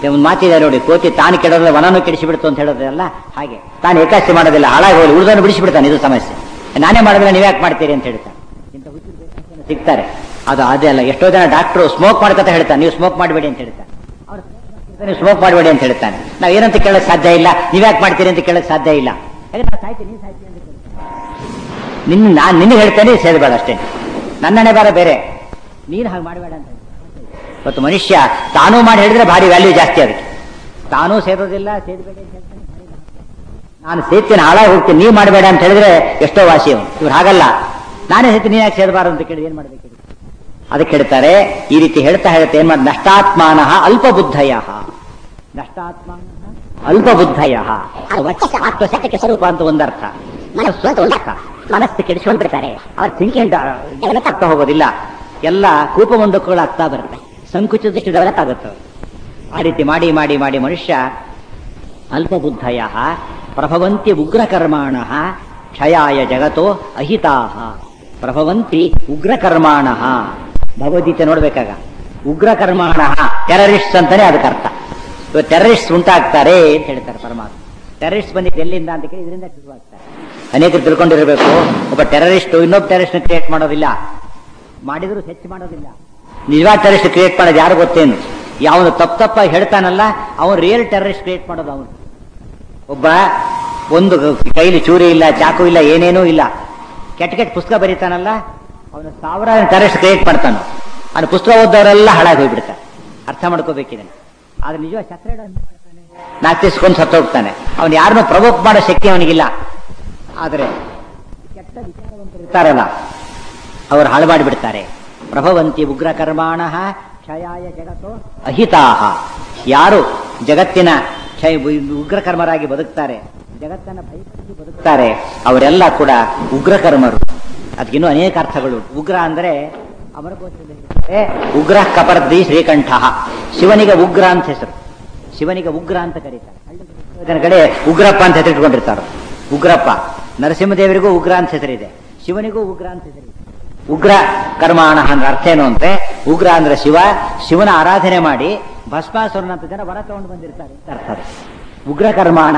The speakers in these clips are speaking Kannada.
ಒಂದು ಮಾತಿದೆ ನೋಡಿ ಕೋತಿ ತಾನು ಕೆಡೋದ್ರೆ ವನನು ಕೆಡಿಸಿಬಿಡ್ತು ಅಂತ ಹೇಳೋದಲ್ಲ ಹಾಗೆ ತಾನು ಏಕಾಸ್ತಿ ಮಾಡೋದಿಲ್ಲ ಹಾಳಾಗಿ ಹೋಗಿ ಉಳಿದನ್ನು ಬಿಡಿಸಿಬಿಡ್ತಾನೆ ಇದು ಸಮಸ್ಯೆ ನಾನೇ ಮಾಡಿದ್ರೆ ನೀವ್ಯಾಕೆ ಮಾಡ್ತೀರಿ ಅಂತ ಹೇಳ್ತಾನೆ ಇಂಥ ಹುಚ್ಚರು ಬೇಕಾದಷ್ಟು ಸಿಗ್ತಾರೆ ಅದು ಅದೇ ಅಲ್ಲ ಎಷ್ಟೋ ಜನ ಡಾಕ್ಟ್ರು ಸ್ಮೋಕ್ ಮಾಡ್ಕೊತ ಹೇಳ್ತಾನೆ ನೀವು ಸ್ಮೋಕ್ ಮಾಡಬೇಡಿ ಅಂತ ಹೇಳ್ತಾನೆ ಅವ್ರು ನೀವು ಸ್ಮೋಕ್ ಮಾಡಬೇಡಿ ಅಂತ ಹೇಳ್ತಾನೆ ನಾವು ಏನಂತ ಕೇಳಕ್ ಸಾಧ್ಯ ಇಲ್ಲ ನೀವ್ಯಾಕೆ ಮಾಡ್ತೀರಿ ಅಂತ ಕೇಳಕ್ ಸಾಧ್ಯ ಇಲ್ಲ ಯಾಕಂದ್ರೆ ನಾನು ಸಾಯ್ತೀನಿ ನೀನ್ ಸಾಯ್ತೀನಿ ಅಂತ ಕೇಳ್ತಾನೆ. ನಿನ್ನ ನಾನು ನಿನಗೆ ಹೇಳ್ತೇನೆ ಸೇದಬೇಡ ಅಷ್ಟೇ ನನ್ನಣೆ ಬಾರ ಬೇರೆ ನೀನು ಹಾಗೆ ಮಾಡಬೇಡ ಅಂತ ಹೇಳ್ತಾನೆ. ಇವತ್ತು ಮನುಷ್ಯ ತಾನೂ ಮಾಡಿ ಹೇಳಿದ್ರೆ ಭಾರಿ ವ್ಯಾಲ್ಯೂ ಜಾಸ್ತಿ ಅದಕ್ಕೆ ತಾನೂ ಸೇರೋದಿಲ್ಲ ಸೇದಬೇಡಿ ಅಂತ ಹೇಳ್ತಾನೆ ಭಾರಿ ಲಾಭ. ನಾನು ಸೇರ್ತೀನಿ ಹಾಳಾಗಿ ಹೋಗ್ತೀನಿ ನೀವು ಮಾಡಬೇಡ ಅಂತ ಹೇಳಿದ್ರೆ ಎಷ್ಟೋ ವಾಸಿ ಅವನು ಇವ್ರು ಹಾಗಲ್ಲ ನಾನೇ ಸೇರ್ತೀನಿ ನೀನು ಯಾಕೆ ಸೇರಬಾರದು ಅಂತ ಕೇಳಿ ಏನ್ ಮಾಡ್ಬೇಕು ಹೇಳಿ? ಅದಕ್ಕೆ ಹೇಳ್ತಾರೆ ಈ ರೀತಿ ಹೇಳ್ತಾ ಹೇಳ್ತಾ ಏನ್ ಮಾಡಿ ನಷ್ಟಾತ್ಮಾನ ಅಲ್ಪ ಬುದ್ಧಯ ನಷ್ಟಾತ್ಮಾನ ಅಲ್ಪ ಬುದ್ಧಯ ಆತ್ಮಶಕ್ತಿಗೆ ಸ್ವರೂಪ ಅಂತ ಒಂದರ್ಥ ಮನಸ್ಸು ಅಂತ ಒಂದರ್ಥ ಮನಸ್ಸು ಕೆಡಿಸ್ಕೊಂಡು ಬಿಡ್ತಾರೆ ಅವ್ರ ಥಿಂಕಿಂಗ್ ಡೆವಲಪ್ ಆಗ್ತಾ ಹೋಗೋದಿಲ್ಲ ಎಲ್ಲ ಕೂಪಮಂಡಕ್ಕಗಳಾಗ್ತಾ ಬರುತ್ತೆ ಸಂಕುಚಿತದಷ್ಟು ಡೆವಲಪ್ ಆಗುತ್ತೆ ಅವ್ರು. ಆ ರೀತಿ ಮಾಡಿ ಮಾಡಿ ಮಾಡಿ ಮನುಷ್ಯ ಅಲ್ಪಬುದ್ಧಯ ಪ್ರಭವಂತಿ ಉಗ್ರಕರ್ಮಾಣ ಕ್ಷಯಾಯ ಜಗತೋ ಅಹಿತಾ ಪ್ರಭವಂತಿ ಉಗ್ರಕರ್ಮಾಣ ಭಗವದ್ಗೀತೆ ನೋಡ್ಬೇಕಾಗ ಉಗ್ರಕರ್ಮಾಣ ಟೆರರಿಸ್ಟ್ ಅಂತಾನೆ ಅದಕ್ಕೆ ಅರ್ಥ ಇವಾಗ ಟೆರರಿಸ್ಟ್ ಉಂಟಾಗ್ತಾರೆ ಅಂತ ಹೇಳ್ತಾರೆ ಪರಮಾತ್ಮ ಟೆರರಿಸ್ಟ್ ಬಂದಿದ್ದು ಎಲ್ಲಿಂದ ಅಂತ ಕೇಳಿ ಇದರಿಂದ ಶುರುವಾಗ್ತಾರೆ ಅನೇಕರು ತಿಳ್ಕೊಂಡಿರಬೇಕು ಒಬ್ಬ ಟೆರರಿಸ್ಟ್ ಇನ್ನೊಬ್ಬ ಟೆರರಿಸ್ಟ್ ಕ್ರಿಯೇಟ್ ಮಾಡೋದಿಲ್ಲ ಮಾಡಿದ್ರು ಹೆಚ್ಚು ಮಾಡೋದಿಲ್ಲ ನಿಜವಾದ ಟೆರರಿಸ್ಟ್ ಕ್ರಿಯೇಟ್ ಮಾಡೋದು ಯಾರು ಗೊತ್ತೇನು ಯಾವನು ತಪ್ಪು ತಪ್ಪಾಗಿ ಹೇಳ್ತಾನಲ್ಲ ಅವನು ರಿಯಲ್ ಟೆರರಿಸ್ಟ್ ಕ್ರಿಯೇಟ್ ಮಾಡೋದು ಅವನು ಒಬ್ಬ ಒಂದು ಕೈಲಿ ಚೂರಿ ಇಲ್ಲ ಚಾಕು ಇಲ್ಲ ಏನೇನೂ ಇಲ್ಲ ಕೆಟ್ಟ ಕೆಟ್ಟ ಪುಸ್ತಕ ಬರೀತಾನಲ್ಲ ಅವನು ಸಾವಿರಾರು ಟೆರರಿಸ್ಟ್ ಕ್ರಿಯೇಟ್ ಮಾಡ್ತಾನ ಅವನು ಪುಸ್ತಕ ಓದೋರೆಲ್ಲ ಹಾಳಾಗಿ ಹೋಗ್ಬಿಡ್ತಾರೆ ಅರ್ಥ ಮಾಡ್ಕೋಬೇಕಿದೆ ಆದ್ರೆ ನಿಜವಾಗ ಶಸ್ತ್ರ ನಾಕ್ತಿಸ್ಕೊಂಡು ಸತ್ತೋಗ್ತಾನೆ ಅವನು ಯಾರನ್ನೂ ಪ್ರವೋಕ್ ಮಾಡೋ ಶಕ್ತಿ ಅವನಿಗಿಲ್ಲ ಆದರೆ ಕೆಟ್ಟ ವಿಚಾರವಂತರು ಇರ್ತಾರಲ್ಲ ಅವರು ಹಾಳು ಮಾಡಿಬಿಡ್ತಾರೆ ಪ್ರಭವಂತಿ ಉಗ್ರ ಕರ್ಮಾಣ ಕ್ಷಯಾಯ ಜಗತ್ತೋ ಅಹಿತಾಹ ಯಾರು ಜಗತ್ತಿನ ಕ್ಷಯ ಉಗ್ರಕರ್ಮರಾಗಿ ಬದುಕ್ತಾರೆ ಜಗತ್ತನ್ನ ಭಯಪಡಿಸಿ ಬದುಕ್ತಾರೆ ಅವರೆಲ್ಲ ಕೂಡ ಉಗ್ರಕರ್ಮರು ಅದಕ್ಕಿನ್ನೂ ಅನೇಕ ಅರ್ಥಗಳು ಉಂಟು. ಉಗ್ರ ಅಂದ್ರೆ ಅಮರಕೋಶದಲ್ಲಿ ಹೇಳ್ತಾರೆ, ಉಗ್ರ ಕಪರ್ದಿ ಶ್ರೀಕಂಠ ಶಿವನಿಗೆ ಉಗ್ರ ಅಂತ ಹೆಸರು ಶಿವನಿಗೆ ಉಗ್ರ ಅಂತ ಕರೀತಾರೆ ಹಳ್ಳಿ ಕಡೆ ಉಗ್ರಪ್ಪ ಅಂತ ಹೆಸರು ಇಟ್ಕೊಂಡಿರ್ತಾರೆ ಉಗ್ರಪ್ಪ ನರಸಿಂಹದೇವರಿಗೂ ಉಗ್ರ ಅಂತ ಹೆಸರಿದೆ ಶಿವನಿಗೂ ಉಗ್ರ ಅಂತ ಹೆಸರಿದೆ ಉಗ್ರ ಕರ್ಮಾಣ ಅಂದ್ರೆ ಅರ್ಥ ಏನು ಅಂದ್ರೆ ಉಗ್ರ ಅಂದ್ರೆ ಶಿವ ಶಿವನ ಆರಾಧನೆ ಮಾಡಿ ಭಸ್ಮಾಸುರನಂತ ಜನ ವರ ತಗೊಂಡು ಬಂದಿರ್ತಾರೆ ಅಂತ ಅರ್ಥ ಅದು. ಉಗ್ರ ಕರ್ಮಾಣ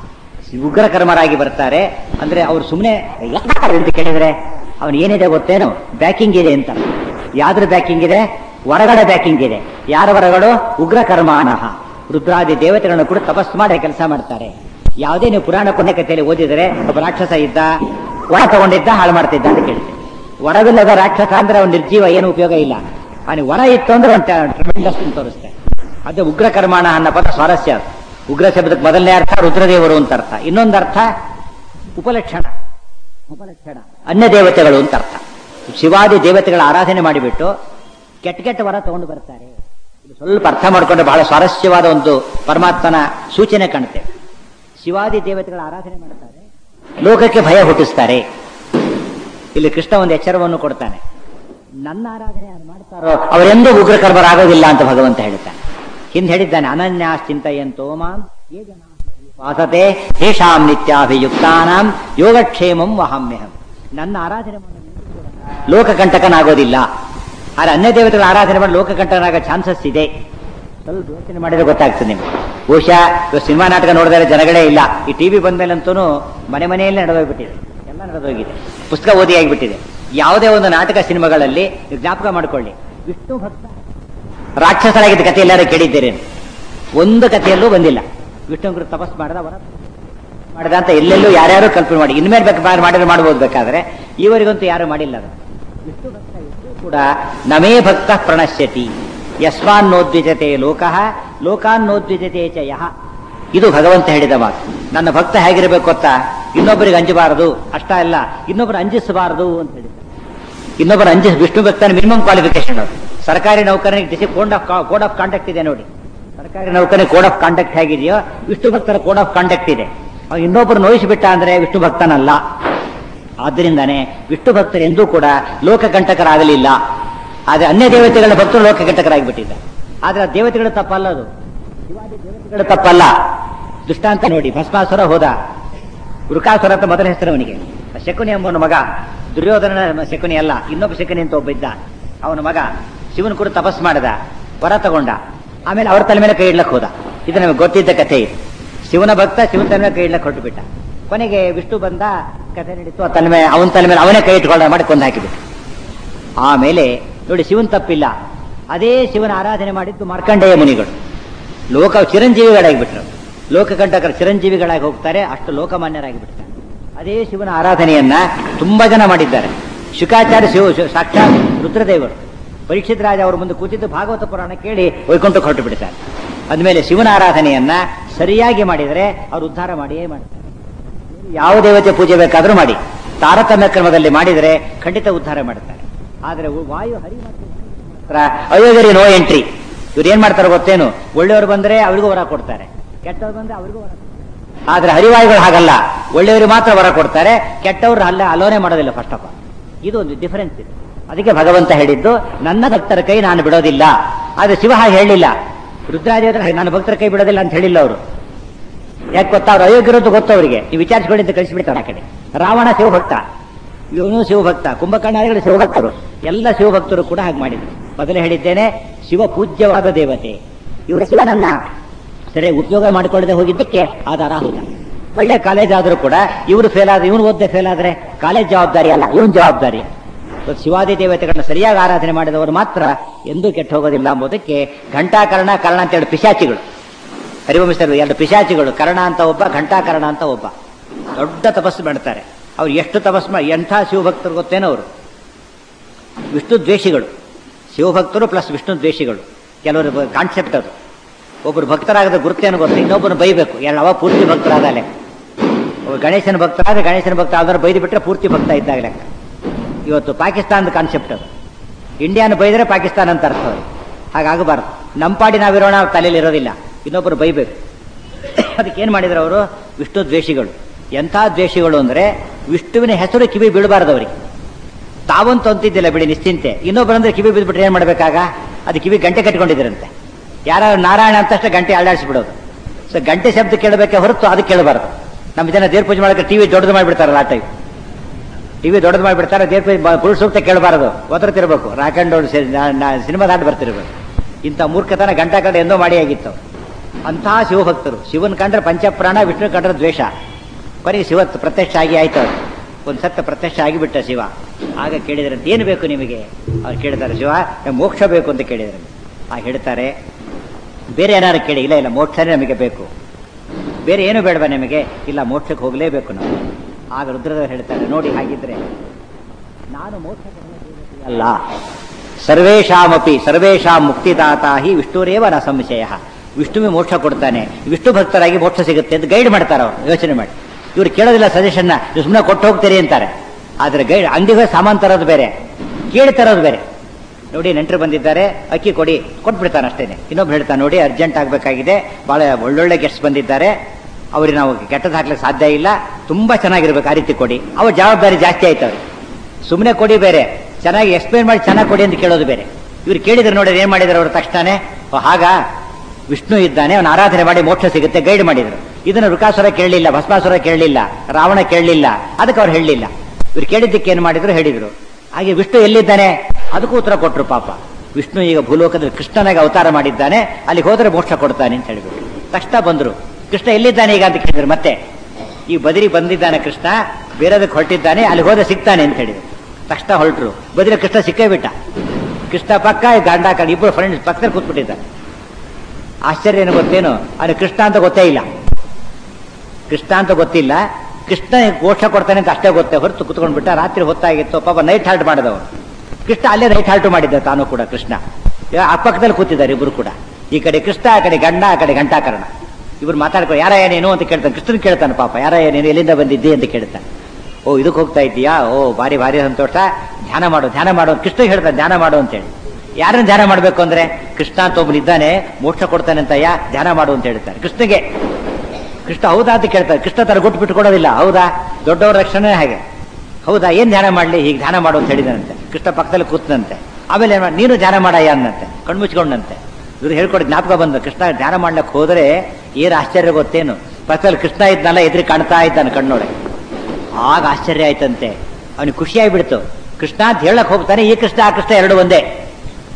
ಉಗ್ರ ಕರ್ಮರಾಗಿ ಬರ್ತಾರೆ ಅಂದ್ರೆ ಅವ್ರು ಸುಮ್ಮನೆ ಅಂತ ಕೇಳಿದ್ರೆ ಅವನು ಏನಿದೆ ಗೊತ್ತೇನು ಬ್ಯಾಕಿಂಗ್ ಇದೆ ಅಂತ ಯಾವ್ದ್ರ ಬ್ಯಾಕಿಂಗ್ ಇದೆ ಹೊರಗಡೆ ಬ್ಯಾಕಿಂಗ್ ಇದೆ ಯಾರ ಹೊರಗಡು ಉಗ್ರ ಕರ್ಮಾಣ ರುದ್ರಾದಿ ದೇವತೆಗಳನ್ನು ಕೂಡ ತಪಸ್ಸು ಮಾಡಿ ಕೆಲಸ ಮಾಡ್ತಾರೆ ಯಾವುದೇ ನೀವು ಪುರಾಣ ಪುಣ್ಯ ಕಥೆಯಲ್ಲಿ ಓದಿದರೆ ಒಬ್ಬ ರಾಕ್ಷಸ ಇದ್ದ ವರ ತಗೊಂಡಿದ್ದ ಹಾಳು ಮಾಡ್ತಿದ್ದ ಅಂತ ಕೇಳ್ತೇವೆ ವರವಿಲ್ಲದ ರಾಕ್ಷಸ ಅಂದ್ರೆ ಅವ್ನು ನಿರ್ಜೀವ ಏನು ಉಪಯೋಗ ಇಲ್ಲ ಅವನಿಗೆ ವರ ಇತ್ತು ಅಂದ್ರೆ ಒಂದು ಟ್ರಮೆಂಡಸ್ ತೋರಿಸ್ತೆ ಅದು ಉಗ್ರ ಕರ್ಮಾಣ ಅನ್ನೋ ಪದ ಸ್ವಾರಸ್ಯ ಅದು. ಉಗ್ರ ಶಬ್ದಕ್ಕೆ ಮೊದಲನೇ ಅರ್ಥ ರುದ್ರದೇವರು ಅಂತ ಅರ್ಥ ಇನ್ನೊಂದು ಅರ್ಥ ಉಪಲಕ್ಷಣ ಉಪಲಕ್ಷಣ ಅನ್ಯ ದೇವತೆಗಳು ಅಂತ ಅರ್ಥ ಶಿವಾದಿ ದೇವತೆಗಳ ಆರಾಧನೆ ಮಾಡಿಬಿಟ್ಟು ಕೆಟ್ಟ ಕೆಟ್ಟ ವರ ತಗೊಂಡು ಬರ್ತಾರೆ ಇದು ಸ್ವಲ್ಪ ಅರ್ಥ ಮಾಡಿಕೊಂಡ್ರೆ ಬಹಳ ಸ್ವಾರಸ್ಯವಾದ ಒಂದು ಪರಮಾತ್ಮನ ಸೂಚನೆ ಕಾಣುತ್ತೆ ಶಿವಾದಿ ದೇವತೆಗಳ ಆರಾಧನೆ ಮಾಡ್ತಾರೆ ಲೋಕಕ್ಕೆ ಭಯ ಹುಟ್ಟಿಸ್ತಾರೆ ಇಲ್ಲಿ ಕೃಷ್ಣ ಒಂದು ಎಚ್ಚರವನ್ನು ಕೊಡ್ತಾನೆ ನನ್ನ ಆರಾಧನೆ ಯಾರು ಮಾಡ್ತಾರೋ ಅವರೆಂದೂ ಉಗ್ರಕರ್ಮರಾಗೋದಿಲ್ಲ ಅಂತ ಭಗವಂತ ಹೇಳ್ತಾನೆ ಹಿಂದೆ ಹೇಳಿದ್ದಾನೆ ಅನನ್ಯಾಶ್ಚಿಂತೆಯಂತೋ ಮಾಂ ಯೇ ಜನಾಃ ವಾಸತೆ ತೇಷಾಂ ನಿತ್ಯಾಭಿಯುಕ್ತಾನಾಂ ಯೋಗಕ್ಷೇಮಂ ವಹಾಮ್ಯಹಂ ನನ್ನ ಆರಾಧನೆ ಮಾಡೋ ಲೋಕಕಂಟಕನಾಗೋದಿಲ್ಲ ಆದ್ರೆ ಅನ್ಯ ದೇವತೆಗಳ ಆರಾಧನೆ ಮಾಡಿ ಲೋಕಕಂಟಕನಾಗೋ ಚಾನ್ಸಸ್ ಇದೆ ಸ್ವಲ್ಪ ಯೋಚನೆ ಮಾಡಿದ್ರೆ ಗೊತ್ತಾಗ್ತದೆ ನಿಮ್ಗೆ ಬಹುಶಃ ಇವಾಗ ಸಿನಿಮಾ ನಾಟಕ ನೋಡಿದರೆ ಜನಗಳೇ ಇಲ್ಲ ಈ ಟಿವಿ ಬಂದ ಮೇಲಂತೂ ಮನೆ ಮನೆಯಲ್ಲೇ ನಡೆದೋಗ್ಬಿಟ್ಟಿದೆ ಎಲ್ಲ ನಡೆದೋಗಿದೆ ಪುಸ್ತಕ ಓದಿ ಆಗಿಬಿಟ್ಟಿದೆ ಯಾವುದೇ ಒಂದು ನಾಟಕ ಸಿನಿಮಾಗಳಲ್ಲಿ ನೀವು ಜ್ಞಾಪಕ ಮಾಡ್ಕೊಳ್ಳಿ ವಿಷ್ಣು ಭಕ್ತ ರಾಕ್ಷಸರಾಗಿದ್ದ ಕಥೆ ಎಲ್ಲರೂ ಕೇಳಿದ್ದೀರಿ ಒಂದು ಕಥೆಯಲ್ಲೂ ಬಂದಿಲ್ಲ ವಿಷ್ಣು ಗುರು ತಪಸ್ ಮಾಡದ ವರ ಮಾಡಿದ ಅಂತ ಎಲ್ಲೆಲ್ಲೂ ಯಾರ್ಯಾರು ಕಲ್ಪನೆ ಮಾಡಿ ಇನ್ಮೇಲೆ ಬೇಕು ಮಾಡಿದ್ರೆ ಮಾಡ್ಬೋದು ಬೇಕಾದ್ರೆ ಈವರೆಗಂತೂ ಯಾರು ಮಾಡಿಲ್ಲ ಅದು ವಿಷ್ಣು ಭಕ್ತ ಎಷ್ಟೂ ಕೂಡ ನಮೇ ಭಕ್ತ ಪ್ರಣಶ್ಯತಿ ಯಸ್ಮಾನ್ನೋದ್ವಿಜತೆ ಲೋಕಃ ಲೋಕಾನ್ನೋದ್ವಿಜತೆ ಚ ಯಹ ಇದು ಭಗವಂತ ಹೇಳಿದ ಮಾತು ನನ್ನ ಭಕ್ತ ಹೇಗಿರಬೇಕು ಗೊತ್ತಾ ಇನ್ನೊಬ್ಬರಿಗೆ ಅಂಜಬಾರದು ಅಷ್ಟ ಅಲ್ಲ ಇನ್ನೊಬ್ಬರು ಅಂಜಿಸಬಾರದು ಅಂತ ಹೇಳಿದ್ದಾರೆ ಇನ್ನೊಬ್ಬರು ಅಂಜಿ ವಿಷ್ಣು ಭಕ್ತನ ಮಿನಿಮಮ್ ಕ್ವಾಲಿಫಿಕೇಶನ್ ಅವರು ಸರ್ಕಾರಿ ನೌಕರನಿಗೆ ದಿಸಿ code of code of conduct ಇದೆ ನೋಡಿ ಸರ್ಕಾರಿ ನೌಕರನಿಗೆ ಕೋಡ್ ಆಫ್ ಕಾಂಡಕ್ಟ್ ಹೇಗಿದೆಯೋ ವಿಷ್ಣು ಭಕ್ತರ ಕೋಡ್ ಆಫ್ ಕಾಂಡಕ್ಟ್ ಇದೆ ಅವ್ನು ಇನ್ನೊಬ್ಬರು ನೋಯಿಸಿಬಿಟ್ಟ ಅಂದ್ರೆ ವಿಷ್ಣು ಭಕ್ತನಲ್ಲ ಆದ್ದರಿಂದಾನೆ ವಿಷ್ಣು ಭಕ್ತರು ಎಂದೂ ಕೂಡ ಲೋಕಕಂಟಕರಾಗಲಿಲ್ಲ ಆದ್ರೆ ಅನ್ಯ ದೇವತೆಗಳ ಭಕ್ತರು ಲೋಕಕಂಟಕರಾಗಿಬಿಟ್ಟಿದ್ದ ಆದ್ರೆ ಆ ದೇವತೆಗಳ ತಪ್ಪಲ್ಲ ಅದು ಶಿವಾದಿ ದೇವತೆಗಳ ತಪ್ಪಲ್ಲ ದುಷ್ಟಾಂತ ನೋಡಿ ಭಸ್ಮಾಸುರ ಹೋದ ವೃಕಾಸುರ ಅಂತ ಮೊದಲ ಹೆಸರು ಅವನಿಗೆ ಆ ಶಕುನಿ ಎಂಬವನ ಮಗ ದುರ್ಯೋಧನ ಶಕುನಿ ಅಲ್ಲ ಇನ್ನೊಬ್ಬ ಶಕುನಿ ಅಂತ ಒಬ್ಬ ಇದ್ದ ಅವನ ಮಗ ಶಿವನ ಕೂಡ ತಪಸ್ ಮಾಡಿದ ವರ ತಗೊಂಡ ಆಮೇಲೆ ಅವ್ರ ತಲೆ ಮೇಲೆ ಕೈ ಇಡ್ಲಕ್ಕೆ ಹೋದ ಇದು ನಮಗೆ ಗೊತ್ತಿದ್ದ ಕಥೆ ಇದು ಶಿವನ ಭಕ್ತ ಶಿವನ ತಲೆ ಮೇಲೆ ಕೈ ಇಡ್ಲಕ್ಕೆ ಹೊರಟು ಬಿಟ್ಟ ಕೊನೆಗೆ ವಿಷ್ಣು ಬಂದ ಕಥೆ ನಡೀತು ಆ ತಲೆ ಮೇಲೆ ಅವನ ತಲೆ ಮೇಲೆ ಅವನೇ ಕೈ ಇಟ್ಕೊಂಡ ಮಾಡಿ ಕೊಂದು ಹಾಕಿಬಿಟ್ಟ ಆಮೇಲೆ ನೋಡಿ ಶಿವನ್ ತಪ್ಪಿಲ್ಲ ಅದೇ ಶಿವನ ಆರಾಧನೆ ಮಾಡಿದ್ದು ಮಾರ್ಕಂಡೇಯ ಮುನಿಗಳು ಲೋಕ ಚಿರಂಜೀವಿಗಳಾಗಿಬಿಟ್ರು ಲೋಕಕಂಟಕರು ಚಿರಂಜೀವಿಗಳಾಗಿ ಹೋಗ್ತಾರೆ ಅಷ್ಟು ಲೋಕಮಾನ್ಯರಾಗಿ ಬಿಡ್ತಾರೆ ಅದೇ ಶಿವನ ಆರಾಧನೆಯನ್ನ ತುಂಬಾ ಜನ ಮಾಡಿದ್ದಾರೆ ಶುಕಾಚಾರ್ಯ ಶಿವ ಶಿವ- ಸಾಕ್ಷಾತ್ ರುದ್ರದೇವರು ಪರೀಕ್ಷಿತ್ ರಾಜ ಅವರು ಮುಂದೆ ಕೂತಿದ್ದು ಭಾಗವತ ಪುರಾಣ ಕೇಳಿ ವೈಕುಂಠಕ್ಕೆ ಹೊರಟು ಬಿಡ್ತಾರೆ ಅದ್ಮೇಲೆ ಶಿವನ ಆರಾಧನೆಯನ್ನ ಸರಿಯಾಗಿ ಮಾಡಿದರೆ ಅವರು ಉದ್ಧಾರ ಮಾಡಿಯೇ ಮಾಡ್ತಾರೆ ಯಾವ ದೇವತೆ ಪೂಜೆ ಬೇಕಾದರೂ ಮಾಡಿ ತಾರತಮ್ಯ ಕ್ರಮದಲ್ಲಿ ಮಾಡಿದರೆ ಖಂಡಿತ ಉದ್ಧಾರ ಮಾಡ್ತಾರೆ ಆದರೆ ವಾಯು ಹರಿ ಮಾತ್ರ ಅಯೋಗ್ಯರಿ ನೋ ಎಂಟ್ರಿ ಇವ್ರು ಏನ್ ಮಾಡ್ತಾರೆ ಗೊತ್ತೇನು ಒಳ್ಳೆಯವರು ಬಂದ್ರೆ ಅವರಿಗೂ ವರ ಕೊಡ್ತಾರೆ ಕೆಟ್ಟವ್ರು ಬಂದ್ರೆ ಅವರಿಗೂ ವರ ಕೊಡ್ತಾರೆ. ಆದ್ರೆ ಹರಿವಾಯುಗಳು ಹಾಗಲ್ಲ ಒಳ್ಳೆಯವರು ಮಾತ್ರ ವರ ಕೊಡ್ತಾರೆ ಕೆಟ್ಟವ್ರು ಅಲ್ಲ ಅಲೋನೆ ಮಾಡೋದಿಲ್ಲ ಫಸ್ಟ್ ಆಫ್ ಆಲ್ ಇದು ಒಂದು ಡಿಫರೆನ್ಸ್ ಇದೆ ಅದಕ್ಕೆ ಭಗವಂತ ಹೇಳಿದ್ದು ನನ್ನ ಭಕ್ತರ ಕೈ ನಾನು ಬಿಡೋದಿಲ್ಲ ಆದ್ರೆ ಶಿವ ಹಾಗೆ ಹೇಳಿಲ್ಲ ರುದ್ರಾದೇವರ ನನ್ನ ಭಕ್ತರ ಕೈ ಬಿಡೋದಿಲ್ಲ ಅಂತ ಹೇಳಿಲ್ಲ ಅವರು ಯಾಕೆ ಗೊತ್ತಾ ಅವ್ರು ಅಯೋಗ್ಯರದ್ದು ಗೊತ್ತು ಅವರಿಗೆ ನೀವು ವಿಚಾರಿಸ್ಕೊಳ್ಳಿ ಅಂತ ಕಳಿಸಿಬಿಡ್ತಾರೆ ಆ ಕಡೆ ರಾವಣ ಶಿವಭಕ್ತ ಇವನು ಶಿವಭಕ್ತ ಕುಂಭಕರ್ಣಾದಿಗಳು ಶಿವಭಕ್ತರು ಎಲ್ಲ ಶಿವಭಕ್ತರು ಕೂಡ ಹಾಗೆ ಮಾಡಿದ್ರು ಮೊದಲೇ ಹೇಳಿದ್ದೇನೆ ಶಿವ ಪೂಜ್ಯವಾದ ದೇವತೆ ಇವರ ಶಿವನನ್ನ ಸರಿ ಉಪಯೋಗ ಮಾಡಿಕೊಳ್ಳದೆ ಹೋಗಿದ್ದಕ್ಕೆ ಆದ ಅನಾಹುತ ಒಳ್ಳೆ ಕಾಲೇಜ್ ಆದರೂ ಕೂಡ ಇವರು ಫೇಲ್ ಆದ್ರೆ ಇವನು ಓದ್ದೆ ಫೇಲ್ ಆದ್ರೆ ಕಾಲೇಜ್ ಜವಾಬ್ದಾರಿ ಅಲ್ಲ ಇವನ್ ಜವಾಬ್ದಾರಿ ಇವತ್ತು ಶಿವಾದಿ ದೇವತೆಗಳನ್ನ ಸರಿಯಾಗಿ ಆರಾಧನೆ ಮಾಡಿದವರು ಮಾತ್ರ ಎಂದೂ ಕೆಟ್ಟು ಹೋಗೋದಿಲ್ಲ ಎಂಬುದಕ್ಕೆ ಘಂಟಾಕರ್ಣ ಕರ್ಣ ಅಂತ ಎರಡು ಪಿಶಾಚಿಗಳು ಹರಿವಂಶರು ಎರಡು ಪಿಶಾಚಿಗಳು ಕರ್ಣ ಅಂತ ಒಬ್ಬ ಘಂಟಾಕರ್ಣ ಅಂತ ಒಬ್ಬ ದೊಡ್ಡ ತಪಸ್ಸು ಮಾಡ್ತಾರೆ ಅವ್ರು ಎಷ್ಟು ತಪಸ್ಸು ಮಾಡಿ ಎಂಥ ಶಿವಭಕ್ತರು ಗೊತ್ತೇನೋ ಅವರು ವಿಷ್ಣು ದ್ವೇಷಿಗಳು ಶಿವಭಕ್ತರು ಪ್ಲಸ್ ವಿಷ್ಣು ದ್ವೇಷಿಗಳು ಕೆಲವರು ಕಾನ್ಸೆಪ್ಟ್ ಅದು ಒಬ್ಬರು ಭಕ್ತರಾಗದ ಗುರುತೇನು ಗೊತ್ತು ಇನ್ನೊಬ್ಬರು ಬೈಬೇಕು ಎರಡು ಅವ ಪೂರ್ತಿ ಭಕ್ತರಾದಾಲೆ ಒಬ್ಬ ಗಣೇಶನ ಭಕ್ತರಾದ್ರೆ ಗಣೇಶನ ಭಕ್ತ ಆದ್ರೆ ಬೈದು ಬಿಟ್ರೆ ಪೂರ್ತಿ ಭಕ್ತ ಇದ್ದಾಗ ಲೆಕ್ಕ ಇವತ್ತು ಪಾಕಿಸ್ತಾನದ ಕಾನ್ಸೆಪ್ಟ್ ಅದು ಇಂಡಿಯಾನ ಬೈದರೆ ಪಾಕಿಸ್ತಾನ ಅಂತ ಅರ್ಥ ಅದು ಹಾಗಾಗಬಾರ್ದು ನಮ್ಮ ಪಾಡಿ ನಾವಿರೋಣ ಅವ್ರ ತಲೆಯಲ್ಲಿ ಇರೋದಿಲ್ಲ ಇನ್ನೊಬ್ಬರು ಬೈಬೇಕು ಅದಕ್ಕೆ ಏನು ಮಾಡಿದ್ರು ಅವರು ವಿಷ್ಣು ದ್ವೇಷಿಗಳು ಎಂಥ ದ್ವೇಷಿಗಳು ಅಂದರೆ ವಿಷ್ಣುವಿನ ಹೆಸರು ಕಿವಿ ಬೀಳಬಾರ್ದು ಅವರಿಗೆ ತಾವಂತೂ ಅಂತಿದ್ದಿಲ್ಲ ಬಿಡಿ ನಿಶ್ಚಿಂತೆ ಇನ್ನೊಬ್ಬರಂದ್ರೆ ಕಿವಿ ಬಿದ್ದುಬಿಟ್ರೆ ಏನು ಮಾಡಬೇಕಾಗ ಅದು ಕಿವಿ ಗಂಟೆ ಕಟ್ಕೊಂಡಿದ್ರಂತೆ ಯಾರು ನಾರಾಯಣ ಅಂತಷ್ಟೇ ಗಂಟೆ ಅಲ್ಲಾಡಿಸ್ಬಿಡೋದು ಸೊ ಗಂಟೆ ಶಬ್ದ ಕೇಳಬೇಕೆ ಹೊರತು ಅದು ಕೇಳಬಾರ್ದು ನಮ್ಮ ಜನ ದೇವ್ರ ಪೂಜೆ ಮಾಡೋಕೆ ಟಿವಿ ದೊಡ್ಡದು ಮಾಡಿಬಿಡ್ತಾರಲ್ಲ ಆ ಟೈಪ್ ಟಿವಿ ದೊಡ್ಡದು ಮಾಡಿಬಿಡ್ತಾರೆ ದೇವ್ರ ಪೂಜೆ ಪುರುಷ ಸೂಕ್ತ ಕೇಳಬಾರದು ಒದರ್ತಿರ್ಬೇಕು ರಾಕಂಡ್ ಸಿನಿಮಾ ದಾಟ್ ಬರ್ತಿರ್ಬೇಕು ಇಂಥ ಮೂರ್ಖತನ ಗಂಟಾ ಕಂಡು ಎಂದೋ ಮಾಡಿ ಆಗಿತ್ತು ಅಂತಹ ಶಿವಭಕ್ತರು ಶಿವನ್ ಕಂಡ್ರೆ ಪಂಚಪ್ರಾಣ ವಿಷ್ಣು ಕಂಡ್ರೆ ದ್ವೇಷ ಕೊನೆಗೆ ಶಿವ ಪ್ರತ್ಯಕ್ಷ ಆಗಿ ಆಯ್ತು ಅವ್ರು ಒಂದು ಸತ್ತ ಪ್ರತ್ಯಕ್ಷ ಆಗಿಬಿಟ್ಟ ಶಿವ ಆಗ ಕೇಳಿದ್ರಂತ ಏನು ಬೇಕು ನಿಮಗೆ ಅವ್ರು ಕೇಳಿದ್ದಾರೆ ಶಿವ ನಮ್ಗೆ ಮೋಕ್ಷ ಬೇಕು ಅಂತ ಕೇಳಿದ್ರು ಆಗ ಹೇಳ್ತಾರೆ ಬೇರೆ ಏನಾರು ಕೇಳಿ ಇಲ್ಲ ಇಲ್ಲ ಮೋಕ್ಷನೇ ನಮಗೆ ಬೇಕು ಬೇರೆ ಏನು ಬೇಡವಾ ನಿಮಗೆ ಇಲ್ಲ ಮೋಕ್ಷಕ್ಕೆ ಹೋಗಲೇಬೇಕು ನಾವು ಆಗ ರುದ್ರದೇವರು ಹೇಳ್ತಾರೆ ನೋಡಿ ಹಾಗಿದ್ರೆ ನಾನು ಮೋಕ್ಷಕ್ಕೆ ಹೋಗಲೇಬೇಕು ಅಲ್ಲ ಸರ್ವೇಶಾಮಪಿ ಸರ್ವೇಶಾಂ ಮುಕ್ತಿದಾತ ಹಿ ವಿಷ್ಣುರೇವ ನ ಸಂಶಯ ವಿಷ್ಣುವಿಗೆ ಮೋಕ್ಷ ಕೊಡ್ತಾನೆ ವಿಷ್ಣು ಭಕ್ತರಾಗಿ ಮೋಕ್ಷ ಸಿಗುತ್ತೆ ಅಂತ ಗೈಡ್ ಮಾಡ್ತಾರೆ ಅವ್ರು ಯೋಚನೆ ಮಾಡಿ ಇವ್ರು ಕೇಳೋದಿಲ್ಲ ಸಜೆಷನ್ನ ನೀವು ಸುಮ್ಮನೆ ಕೊಟ್ಟು ಹೋಗ್ತೀರಿ ಅಂತಾರೆ ಆದ್ರೆ ಗೈಡ್ ಅಂಗಡಿಗೆ ಸಾಮಾನು ತರೋದು ಬೇರೆ ಕೇಳಿ ತರೋದು ಬೇರೆ ನೋಡಿ ನೆಂಟರು ಬಂದಿದ್ದಾರೆ ಅಕ್ಕಿ ಕೊಡಿ ಕೊಟ್ಬಿಡ್ತಾನೆ ಅಷ್ಟೇನೆ ಇನ್ನೊಬ್ರು ಹೇಳ್ತಾನೆ ನೋಡಿ ಅರ್ಜೆಂಟ್ ಆಗಬೇಕಾಗಿದೆ ಭಾಳ ಒಳ್ಳೊಳ್ಳೆ ಗೆಸ್ಟ್ ಬಂದಿದ್ದಾರೆ ಅವ್ರಿಗೆ ನಾವು ಕೆಟ್ಟದ್ದು ಹಾಕ್ಲಿಕ್ಕೆ ಸಾಧ್ಯ ಇಲ್ಲ ತುಂಬಾ ಚೆನ್ನಾಗಿರ್ಬೇಕು ಆ ರೀತಿ ಕೊಡಿ ಅವ್ರ ಜವಾಬ್ದಾರಿ ಜಾಸ್ತಿ ಆಯ್ತು ಅವ್ರಿಗೆ ಸುಮ್ಮನೆ ಕೊಡಿ ಬೇರೆ ಚೆನ್ನಾಗಿ ಎಕ್ಸ್ಪ್ಲೇನ್ ಮಾಡಿ ಚೆನ್ನಾಗಿ ಕೊಡಿ ಅಂತ ಕೇಳೋದು ಬೇರೆ ಇವ್ರು ಕೇಳಿದ್ರೆ ನೋಡಿ ಏನ್ ಮಾಡಿದ್ರು ಅವರು ತಕ್ಷಣ ಓ ಹಾಗಾ ವಿಷ್ಣು ಇದ್ದಾನೆ ಅವನ ಆರಾಧನೆ ಮಾಡಿ ಮೋಕ್ಷ ಸಿಗುತ್ತೆ ಗೈಡ್ ಮಾಡಿದ್ರು ಇದನ್ನು ರುಕಾಸುರ ಕೇಳಲಿಲ್ಲ ಭಸ್ಮಾಸುರ ಕೇಳಲಿಲ್ಲ ರಾವಣ ಕೇಳಲಿಲ್ಲ ಅದಕ್ಕೆ ಅವ್ರು ಹೇಳಲಿಲ್ಲ ಇವ್ರು ಕೇಳಿದ್ದಕ್ಕೆ ಏನು ಮಾಡಿದ್ರು ಹೇಳಿದ್ರು ಹಾಗೆ ವಿಷ್ಣು ಎಲ್ಲಿದ್ದಾನೆ ಅದಕ್ಕೂ ಉತ್ತರ ಕೊಟ್ರು ಪಾಪ ವಿಷ್ಣು ಈಗ ಭೂಲೋಕದಲ್ಲಿ ಕೃಷ್ಣನಾಗಿ ಅವತಾರ ಮಾಡಿದ್ದಾನೆ ಅಲ್ಲಿಗೆ ಹೋದ್ರೆ ಮೋಕ್ಷ ಕೊಡ್ತಾನೆ ಅಂತ ಹೇಳಿದ್ರು ತಕ್ಷಣ ಬಂದ್ರು ಕೃಷ್ಣ ಎಲ್ಲಿದ್ದಾನೆ ಈಗ ಅಂತ ಕೇಳಿದ್ರು ಮತ್ತೆ ಈ ಬದಿರಿ ಬಂದಿದ್ದಾನೆ ಕೃಷ್ಣ ಬೇರೆದಕ್ಕೆ ಹೊರಟಿದ್ದಾನೆ ಅಲ್ಲಿ ಹೋದ್ರೆ ಸಿಗ್ತಾನೆ ಅಂತ ಹೇಳಿದ್ರು ತಕ್ಷಣ ಹೊರಟರು ಬದಿರಿ ಕೃಷ್ಣ ಸಿಕ್ಕೇ ಬಿಟ್ಟ ಕೃಷ್ಣ ಪಕ್ಕ ಈ ಗಂಡ ಕಡೆ ಇಬ್ಬರು ಫ್ರೆಂಡ್ಸ್ ಪಕ್ಕದಲ್ಲಿ ಕೂತ್ಬಿಟ್ಟಿದ್ದಾರೆ ಆಶ್ಚರ್ಯ ಏನು ಗೊತ್ತೇನು ಅದು ಕೃಷ್ಣ ಅಂತ ಗೊತ್ತೇ ಇಲ್ಲ ಕೃಷ್ಣ ಅಂತ ಗೊತ್ತಿಲ್ಲ ಕೃಷ್ಣ ಘೋಷ ಕೊಡ್ತಾನೆ ಅಂತ ಅಷ್ಟೇ ಗೊತ್ತೇ ಹೊರತು ಕುತ್ಕೊಂಡು ಬಿಟ್ಟ ರಾತ್ರಿ ಹೊತ್ತಾಗಿತ್ತು ಪಾಪ ನೈಟ್ ಹಾಲ್ಟ್ ಮಾಡಿದವರು ಕೃಷ್ಣ ಅಲ್ಲೇ ನೈಟ್ ಹಾಲ್ಟ್ ಮಾಡಿದ್ದ ತಾನು ಕೂಡ ಕೃಷ್ಣ ಈಗ ಅಕ್ಕಪಕ್ಕದಲ್ಲಿ ಕೂತಿದ್ದಾರೆ ಇಬ್ರು ಕೂಡ ಈ ಕಡೆ ಕೃಷ್ಣ ಆ ಕಡೆ ಗಂಡ ಆ ಕಡೆ ಗಂಟಾಕರಣ ಇವ್ರು ಮಾತಾಡ್ಕೊಂಡು ಯಾರ ಏನೇನು ಅಂತ ಕೇಳ್ತಾನೆ ಕೃಷ್ಣನ್ ಕೇಳ್ತಾನೆ ಪಾಪ ಯಾರ ಏನೇನು ಎಲ್ಲಿಂದ ಬಂದಿದ್ದಿ ಅಂತ ಕೇಳ್ತಾನೆ ಓ ಇದಕ್ಕೆ ಹೋಗ್ತಾ ಇದ್ದೀಯಾ ಓ ಭಾರಿ ಭಾರಿ ಸಂತೋಷ ಧ್ಯಾನ ಮಾಡು ಧ್ಯಾನ ಮಾಡು ಕೃಷ್ಣ ಹೇಳ್ತಾನೆ ಧ್ಯಾನ ಮಾಡು ಅಂತೇಳಿ ಯಾರನ್ನ ಧ್ಯಾನ ಮಾಡಬೇಕು ಅಂದ್ರೆ ಕೃಷ್ಣ ಅಂತ ಒಬ್ಬನು ಇದ್ದಾನೆ ಮೋಕ್ಷ ಕೊಡ್ತಾನೆ ಅಂತ ಯಾ ಧ್ಯಾನ ಮಾಡು ಅಂತ ಹೇಳ್ತಾರೆ ಕೃಷ್ಣಗೆ ಕೃಷ್ಣ ಹೌದಾ ಅಂತ ಕೇಳ್ತಾರೆ ಕೃಷ್ಣ ತರ ಗುಟ್ಟು ಬಿಟ್ಟು ಕೊಡೋದಿಲ್ಲ ಹೌದಾ ದೊಡ್ಡವರ ರಕ್ಷಣೆ ಹಾಗೆ ಹೌದಾ ಏನ್ ಧ್ಯಾನ ಮಾಡ್ಲಿ ಹೀಗೆ ಧ್ಯಾನ ಮಾಡು ಅಂತ ಹೇಳಿದಂತೆ ಕೃಷ್ಣ ಪಕ್ಕದಲ್ಲಿ ಕೂತನಂತೆ ಆಮೇಲೆ ಏನ್ ಮಾಡ್- ನೀನು ಧ್ಯಾನ ಮಾಡಯ್ಯ ಅನ್ನಂತೆ ಕಣ್ಮುಚ್ಕೊಂಡಂತೆ ಇವ್ರು ಹೇಳ್ಕೊಡಿ ಜ್ಞಾಪಕ ಬಂದ ಕೃಷ್ಣ ಧ್ಯಾನ ಮಾಡ್ಲಿಕ್ಕೆ ಹೋದ್ರೆ ಏನ್ ಆಶ್ಚರ್ಯ ಗೊತ್ತೇನು ಪಕ್ಕದಲ್ಲಿ ಕೃಷ್ಣ ಇದ್ನಲ್ಲ ಎದುರು ಕಾಣ್ತಾ ಇದ್ದಾನೆ ಕಣ್ಣೊಳಗೆ ಆಗ ಆಶ್ಚರ್ಯ ಆಯ್ತಂತೆ ಅವನಿಗೆ ಖುಷಿ ಆಗ್ಬಿಡ್ತು ಕೃಷ್ಣ ಅಂತ ಹೇಳಕ್ ಹೋಗ್ತಾನೆ ಈ ಕೃಷ್ಣ ಆ ಕೃಷ್ಣ ಎರಡು ಒಂದೇ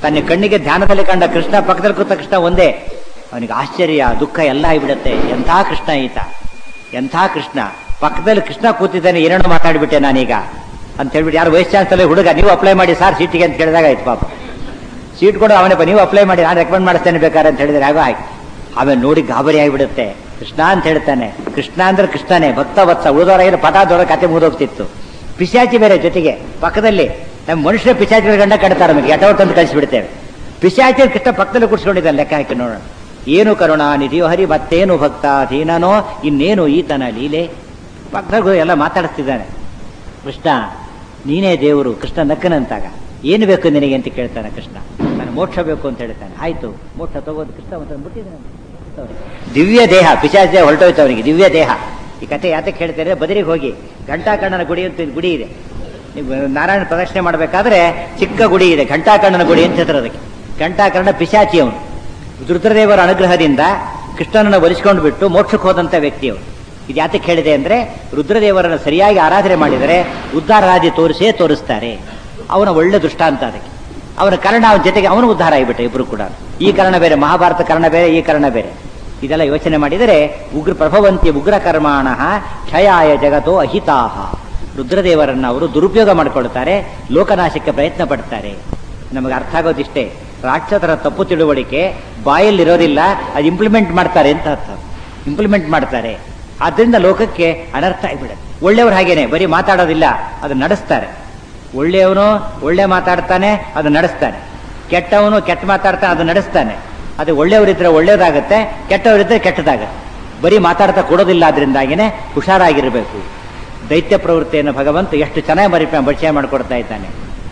ತನ್ನ ಕಣ್ಣಿಗೆ ಧ್ಯಾನದಲ್ಲಿ ಕಂಡ ಕೃಷ್ಣ ಪಕ್ಕದಲ್ಲಿ ಕೂತ ಕೃಷ್ಣ ಒಂದೇ ಅವನಿಗೆ ಆಶ್ಚರ್ಯ ದುಃಖ ಎಲ್ಲ ಆಗಿಬಿಡುತ್ತೆ ಎಂಥ ಕೃಷ್ಣ ಈತ ಎಂಥ ಕೃಷ್ಣ ಪಕ್ಕದಲ್ಲಿ ಕೃಷ್ಣ ಕೂತಿದ್ದಾನೆ ಏನೇನೋ ಮಾತಾಡ್ಬಿಟ್ಟೆ ನಾನೀಗ ಅಂತ ಹೇಳ್ಬಿಟ್ಟು ಯಾರು ವೈಸ್ ಚಾನ್ಸಲರ್ ಹುಡುಗ ನೀವು ಅಪ್ಲೈ ಮಾಡಿ ಸರ್ ಸೀಟಿಗೆ ಅಂತ ಕೇಳಿದಾಗ ಆಯ್ತು ಪಾಪ ಸೀಟ್ ಕೊಡು ಅವನೇ ನೀವು ಅಪ್ಲೈ ಮಾಡಿ ನಾನು ರೆಕಮೆಂಡ್ ಮಾಡಿಸ್ತೇನೆ ಬೇಕಾರೆ ಅಂತ ಹೇಳಿದ್ರೆ ಆಗೋ ಆಯ್ತು ಆಮೇಲೆ ನೋಡಿ ಗಾಬರಿ ಆಗಿಬಿಡುತ್ತೆ ಕೃಷ್ಣ ಅಂತ ಹೇಳ್ತಾನೆ ಕೃಷ್ಣ ಅಂದ್ರೆ ಕೃಷ್ಣನೇ ಭಕ್ತ ವತ್ಸ ಉಳಿದವರಾಗಿರೋ ಪಟಾದೊಳಗೆ ಕತೆ ಮುಗಿದೋಗ್ತಿತ್ತು ಪಿಶಾಚಿ ಬೇರೆ ಜೊತೆಗೆ ಪಕ್ಕದಲ್ಲಿ ನಮ್ಮ ಮನುಷ್ಯರ ಪಿಶಾಚಿಗಳ ಗಂಡ ಕಟ್ತಾರೆ ನಮಗೆ ಎಟವಟ್ ಅಂತ ಕಳಿಸಿಬಿಡ್ತೇವೆ ಪಿಶಾಚಿ ಕೃಷ್ಣ ಪಕ್ಕದಲ್ಲಿ ಕೂಡಿಸ್ಕೊಂಡಿದ್ದಾನೆ ಲೆಕ್ಕ ಹಾಕಿ ನೋಡೋಣ ಏನು ಕರುಣ ನಿಧಿಯೋ ಹರಿ ಮತ್ತೇನು ಭಕ್ತ ಅಧೀನನೋ ಇನ್ನೇನು ಈತನ ಲೀಲೆ ಪಕ್ಕದಾಗ ಎಲ್ಲ ಮಾತಾಡಿಸ್ತಿದ್ದಾನೆ ಕೃಷ್ಣ ನೀನೇ ದೇವರು ಕೃಷ್ಣ ನಕ್ಕನಂತಾಗ ಏನು ಬೇಕು ನಿನಗೆ ಅಂತ ಕೇಳ್ತಾನೆ ಕೃಷ್ಣ ನಾನು ಮೋಕ್ಷ ಬೇಕು ಅಂತ ಹೇಳ್ತಾನೆ ಆಯ್ತು ಮೋಕ್ಷ ತಗೋದು ಕೃಷ್ಣ ಅಂತ ಬಿಟ್ಟಿದ್ದಾನೆ ದಿವ್ಯ ದೇಹ ಪಿಶಾಚ ಹೊರಟೋಯ್ತು ಅವನಿಗೆ ದಿವ್ಯ ದೇಹ ಈ ಕಥೆ ಯಾತಕ್ಕೆ ಹೇಳ್ತಾರೆ ಬದರಿಗೆ ಹೋಗಿ ಘಂಟಾಕಣ್ಣನ ಗುಡಿ ಅಂತ ಗುಡಿ ಇದೆ ನೀವು ನಾರಾಯಣ ಪ್ರದಕ್ಷಿಣೆ ಮಾಡಬೇಕಾದ್ರೆ ಚಿಕ್ಕ ಗುಡಿ ಇದೆ ಘಂಟಾಕಣ್ಣನ ಗುಡಿ ಅಂತ ಹೇಳ್ತಾರೆ ಅದಕ್ಕೆ ಘಂಟಾಕರ್ಣ ಪಿಶಾಚಿ ಅವನು ರುದ್ರದೇವರ ಅನುಗ್ರಹದಿಂದ ಕೃಷ್ಣನನ್ನು ಒಲಿಸ್ಕೊಂಡು ಬಿಟ್ಟು ಮೋಕ್ಷಕ್ಕೆ ಹೋದಂಥ ವ್ಯಕ್ತಿ ಅವನು ಇದು ಯಾತಕ್ಕೆ ಹೇಳಿದೆ ಅಂದ್ರೆ ರುದ್ರದೇವರನ್ನು ಸರಿಯಾಗಿ ಆರಾಧನೆ ಮಾಡಿದರೆ ಉದ್ಧಾರ ರಾಜಿ ತೋರಿಸೇ ತೋರಿಸ್ತಾರೆ ಅವನ ಒಳ್ಳೆ ದೃಷ್ಟಾಂತ ಅದಕ್ಕೆ ಅವನ ಕರ್ಣ ಅವನ ಜೊತೆಗೆ ಅವನು ಉದ್ಧಾರ ಆಗಿಬಿಟ್ಟ ಇಬ್ರು ಕೂಡ ಈ ಕರ್ಣ ಬೇರೆ ಮಹಾಭಾರತ ಕರ್ಣ ಬೇರೆ ಈ ಕರ್ಣ ಬೇರೆ ಇದೆಲ್ಲ ಯೋಚನೆ ಮಾಡಿದರೆ ಉಗ್ರ ಪ್ರಭವಂತಿ ಉಗ್ರ ಕರ್ಮಾಣ ಕ್ಷಯಾಯ ಜಗತೋ ಅಹಿತಾಹ ರುದ್ರದೇವರನ್ನ ಅವರು ದುರುಪಯೋಗ ಮಾಡಿಕೊಳ್ತಾರೆ ಲೋಕನಾಶಕ್ಕೆ ಪ್ರಯತ್ನ ಪಡ್ತಾರೆ ನಮಗೆ ಅರ್ಥ ಆಗೋದಿಷ್ಟೇ ರಾಕ್ಷಸರ ತಪ್ಪು ತಿಳುವಳಿಕೆ ಬಾಯಲ್ಲಿರೋದಿಲ್ಲ ಅದು ಇಂಪ್ಲಿಮೆಂಟ್ ಮಾಡ್ತಾರೆ ಅಂತ ಅರ್ಥ ಇಂಪ್ಲಿಮೆಂಟ್ ಮಾಡ್ತಾರೆ ಆದ್ರಿಂದ ಲೋಕಕ್ಕೆ ಅನರ್ಥ ಆಗಿಬಿಡುತ್ತೆ ಒಳ್ಳೆಯವರು ಹಾಗೇನೆ ಬರೀ ಮಾತಾಡೋದಿಲ್ಲ ಅದು ನಡೆಸ್ತಾರೆ ಒಳ್ಳೆಯವನು ಒಳ್ಳೆ ಮಾತಾಡ್ತಾನೆ ಅದು ನಡೆಸ್ತಾನೆ ಕೆಟ್ಟವನು ಕೆಟ್ಟ ಮಾತಾಡ್ತಾನೆ ಅದು ನಡೆಸ್ತಾನೆ ಅದು ಒಳ್ಳೆಯವರಿದ್ರೆ ಒಳ್ಳೇದಾಗುತ್ತೆ ಕೆಟ್ಟವರಿದ್ರೆ ಕೆಟ್ಟದಾಗುತ್ತೆ ಬರೀ ಮಾತಾಡ್ತಾ ಕೊಡೋದಿಲ್ಲ ಅದರಿಂದಾಗಿನೇ ಹುಷಾರಾಗಿರಬೇಕು ದೈತ್ಯ ಪ್ರವೃತ್ತಿಯನ್ನು ಭಗವಂತ ಎಷ್ಟು ಚೆನ್ನಾಗಿ ಮರಿ ಪರಿಚಯ ಮಾಡಿಕೊಡ್ತಾ ಇದ್ದಾನೆ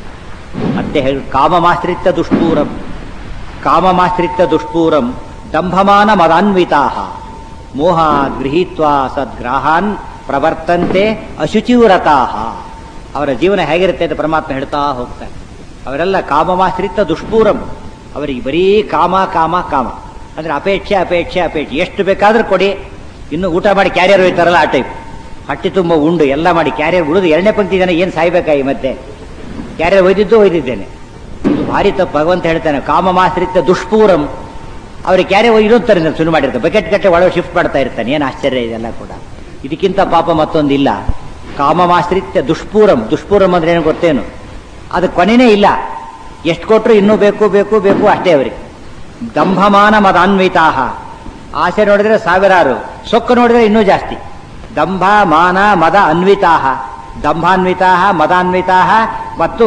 ಮತ್ತೆ ಹೇಳಿ ಕಾಮಮಾಶ್ರಿತ್ಯ ದುಷ್ಪೂರಂ ಕಾಮಮಾಶ್ರಿತ್ಯ ದುಷ್ಪೂರಂ ದಂಭಮಾನ ಮದಾನ್ವಿತಾ ಮೋಹ ಗೃಹೀತ್ವಾ ಸದ್ಗ್ರಾಹಾನ್ ಪ್ರವರ್ತಂತೆ ಅಶುಚಿವ್ರತಾ ಅವರ ಜೀವನ ಹೇಗಿರುತ್ತೆ ಅಂತ ಪರಮಾತ್ಮ ಹೇಳ್ತಾ ಹೋಗ್ತಾನೆ ಅವರೆಲ್ಲ ಕಾಮಮಾಶ್ರಿತ ದುಷ್ಪೂರಂ ಅವರಿಗೆ ಬರೀ ಕಾಮ ಕಾಮ ಕಾಮ ಅಂದ್ರೆ ಅಪೇಕ್ಷೆ ಅಪೇಕ್ಷೆ ಅಪೇಕ್ಷೆ ಎಷ್ಟು ಬೇಕಾದ್ರೂ ಕೊಡಿ ಇನ್ನು ಊಟ ಮಾಡಿ ಕ್ಯಾರಿಯರ್ ಹೋಯ್ತಾರಲ್ಲ ಆ ಟೈಪ್ ಹಟ್ಟಿ ತುಂಬ ಉಂಡು ಎಲ್ಲ ಮಾಡಿ ಕ್ಯಾರಿಯರ್ ಉಳಿದು ಎರಡನೇ ಪಂಕ್ತಿ ಜನ ಏನು ಸಾಯ್ಬೇಕಾ ಈ ಮಧ್ಯೆ ಕ್ಯಾರಿಯರ್ ಒಯ್ದಿದ್ದು ಒಯ್ದಿದ್ದೇನೆ ಇದು ಭಾರಿ ತಪ್ಪು ಭಗವಂತ ಹೇಳ್ತಾನೆ ಕಾಮಮಾಶ್ರಿತ ದುಷ್ಪೂರಂ ಅವ್ರಿಗೆ ಕ್ಯಾರಿಯರ್ ಒಯ್ದೋಗ್ತಾರೆ ಶುರು ಮಾಡಿರ್ತಾರೆ ಬಕೆಟ್ ಗಟ್ಟೆ ಒಳಗೆ ಶಿಫ್ಟ್ ಮಾಡ್ತಾ ಇರ್ತಾನೆ ಏನು ಆಶ್ಚರ್ಯ ಇದೆಲ್ಲ ಕೂಡ ಇದಕ್ಕಿಂತ ಪಾಪ ಮತ್ತೊಂದಿಲ್ಲ ಕಾಮಮಾಶ್ರಿತ್ಯ ದುಷ್ಪೂರಂ ದುಷ್ಪೂರಂ ಅಂದ್ರೆ ಏನು ಗೊತ್ತೇನು ಅದು ಕೊನೆನೇ ಇಲ್ಲ ಎಷ್ಟು ಕೊಟ್ಟರು ಇನ್ನೂ ಬೇಕು ಬೇಕು ಬೇಕು ಅಷ್ಟೇ ಅವರಿಗೆ ದಂಭಮಾನ ಮದಾನ್ವಿತಾಹ ಆಸೆ ನೋಡಿದ್ರೆ ಸಾವಿರಾರು ಸೊಕ್ಕು ನೋಡಿದ್ರೆ ಇನ್ನೂ ಜಾಸ್ತಿ ದಂಭ ಮಾನ ಮದ ಅನ್ವಿತಾಹ ದಂಭಾನ್ವಿತಾಹ ಮದಾನ್ವಿತಾಹ ಮತ್ತು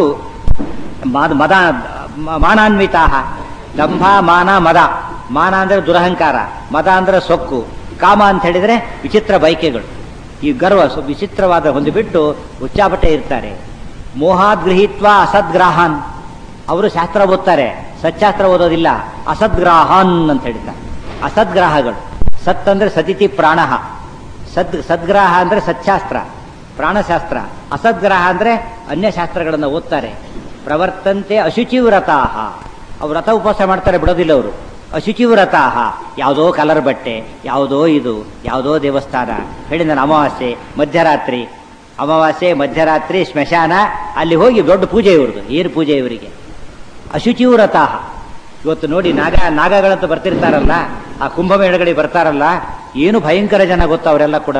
ಮದ ಮದ ಮಾನಾನ್ವಿತಾಹ ದಂಭ ಮಾನ ಮದ ಮಾನ ಅಂದ್ರೆ ದುರಹಂಕಾರ ಮದ ಅಂದ್ರೆ ಸೊಕ್ಕು ಕಾಮ ಅಂತ ಹೇಳಿದ್ರೆ ವಿಚಿತ್ರ ಬೈಕೆಗಳು ಈ ಗರ್ವ ಸ್ವ- ವಿಚಿತ್ರವಾದ ಹೊಂದಿಬಿಟ್ಟು ಉಚ್ಚಾಪಟೆ ಇರ್ತಾರೆ ಮೋಹಾದ್ಗೃಹೀತ್ವ ಅಸದ್ಗ್ರಾಹಾನ್ ಅವರು ಶಾಸ್ತ್ರ ಓದ್ತಾರೆ ಸಚ್ಚಾಸ್ತ್ರ ಓದೋದಿಲ್ಲ ಅಸದ್ಗ್ರಾಹಾನ್ ಅಂತ ಹೇಳ್ತಾರೆ ಅಸದ್ಗ್ರಾಹಗಳು ಸತ್ ಅಂದ್ರೆ ಸತಿಥಿ ಪ್ರಾಣ ಸದ್ ಸದ್ಗ್ರಾಹ ಅಂದ್ರೆ ಸಚ್ಚಾಸ್ತ್ರ ಪ್ರಾಣಶಾಸ್ತ್ರ ಅಸದ್ಗ್ರಹ ಅಂದ್ರೆ ಅನ್ಯಶಾಸ್ತ್ರಗಳನ್ನು ಓದ್ತಾರೆ ಪ್ರವರ್ತಂತೆ ಅಶುಚಿವ್ರತಾಹ ಅವ್ರು ವ್ರತ ಉಪವಾಸ ಮಾಡ್ತಾರೆ ಬಿಡೋದಿಲ್ಲ ಅವರು ಅಶುಚಿವ್ರತಾಹ ಯಾವುದೋ ಕಲರ್ ಬಟ್ಟೆ ಯಾವುದೋ ಇದು ಯಾವುದೋ ದೇವಸ್ಥಾನ ಹೇಳಿ ನಾನು ಅಮಾವಾಸ್ಯೆ ಮಧ್ಯರಾತ್ರಿ ಅಮಾವಾಸ್ಯೆ ಮಧ್ಯರಾತ್ರಿ ಸ್ಮಶಾನ ಅಲ್ಲಿ ಹೋಗಿ ದೊಡ್ಡ ಪೂಜೆ ಇವ್ರದ್ದು ಏನು ಪೂಜೆ ಇವರಿಗೆ ಅಶುಚಿವ್ರತಾಹ ಇವತ್ತು ನೋಡಿ ನಾಗ ನಾಗಗಳಂತ ಬರ್ತಿರ್ತಾರಲ್ಲ ಆ ಕುಂಭಮೇಳಗಳಿಗೆ ಬರ್ತಾರಲ್ಲ ಏನು ಭಯಂಕರ ಜನ ಗೊತ್ತಾ ಅವರೆಲ್ಲ ಕೂಡ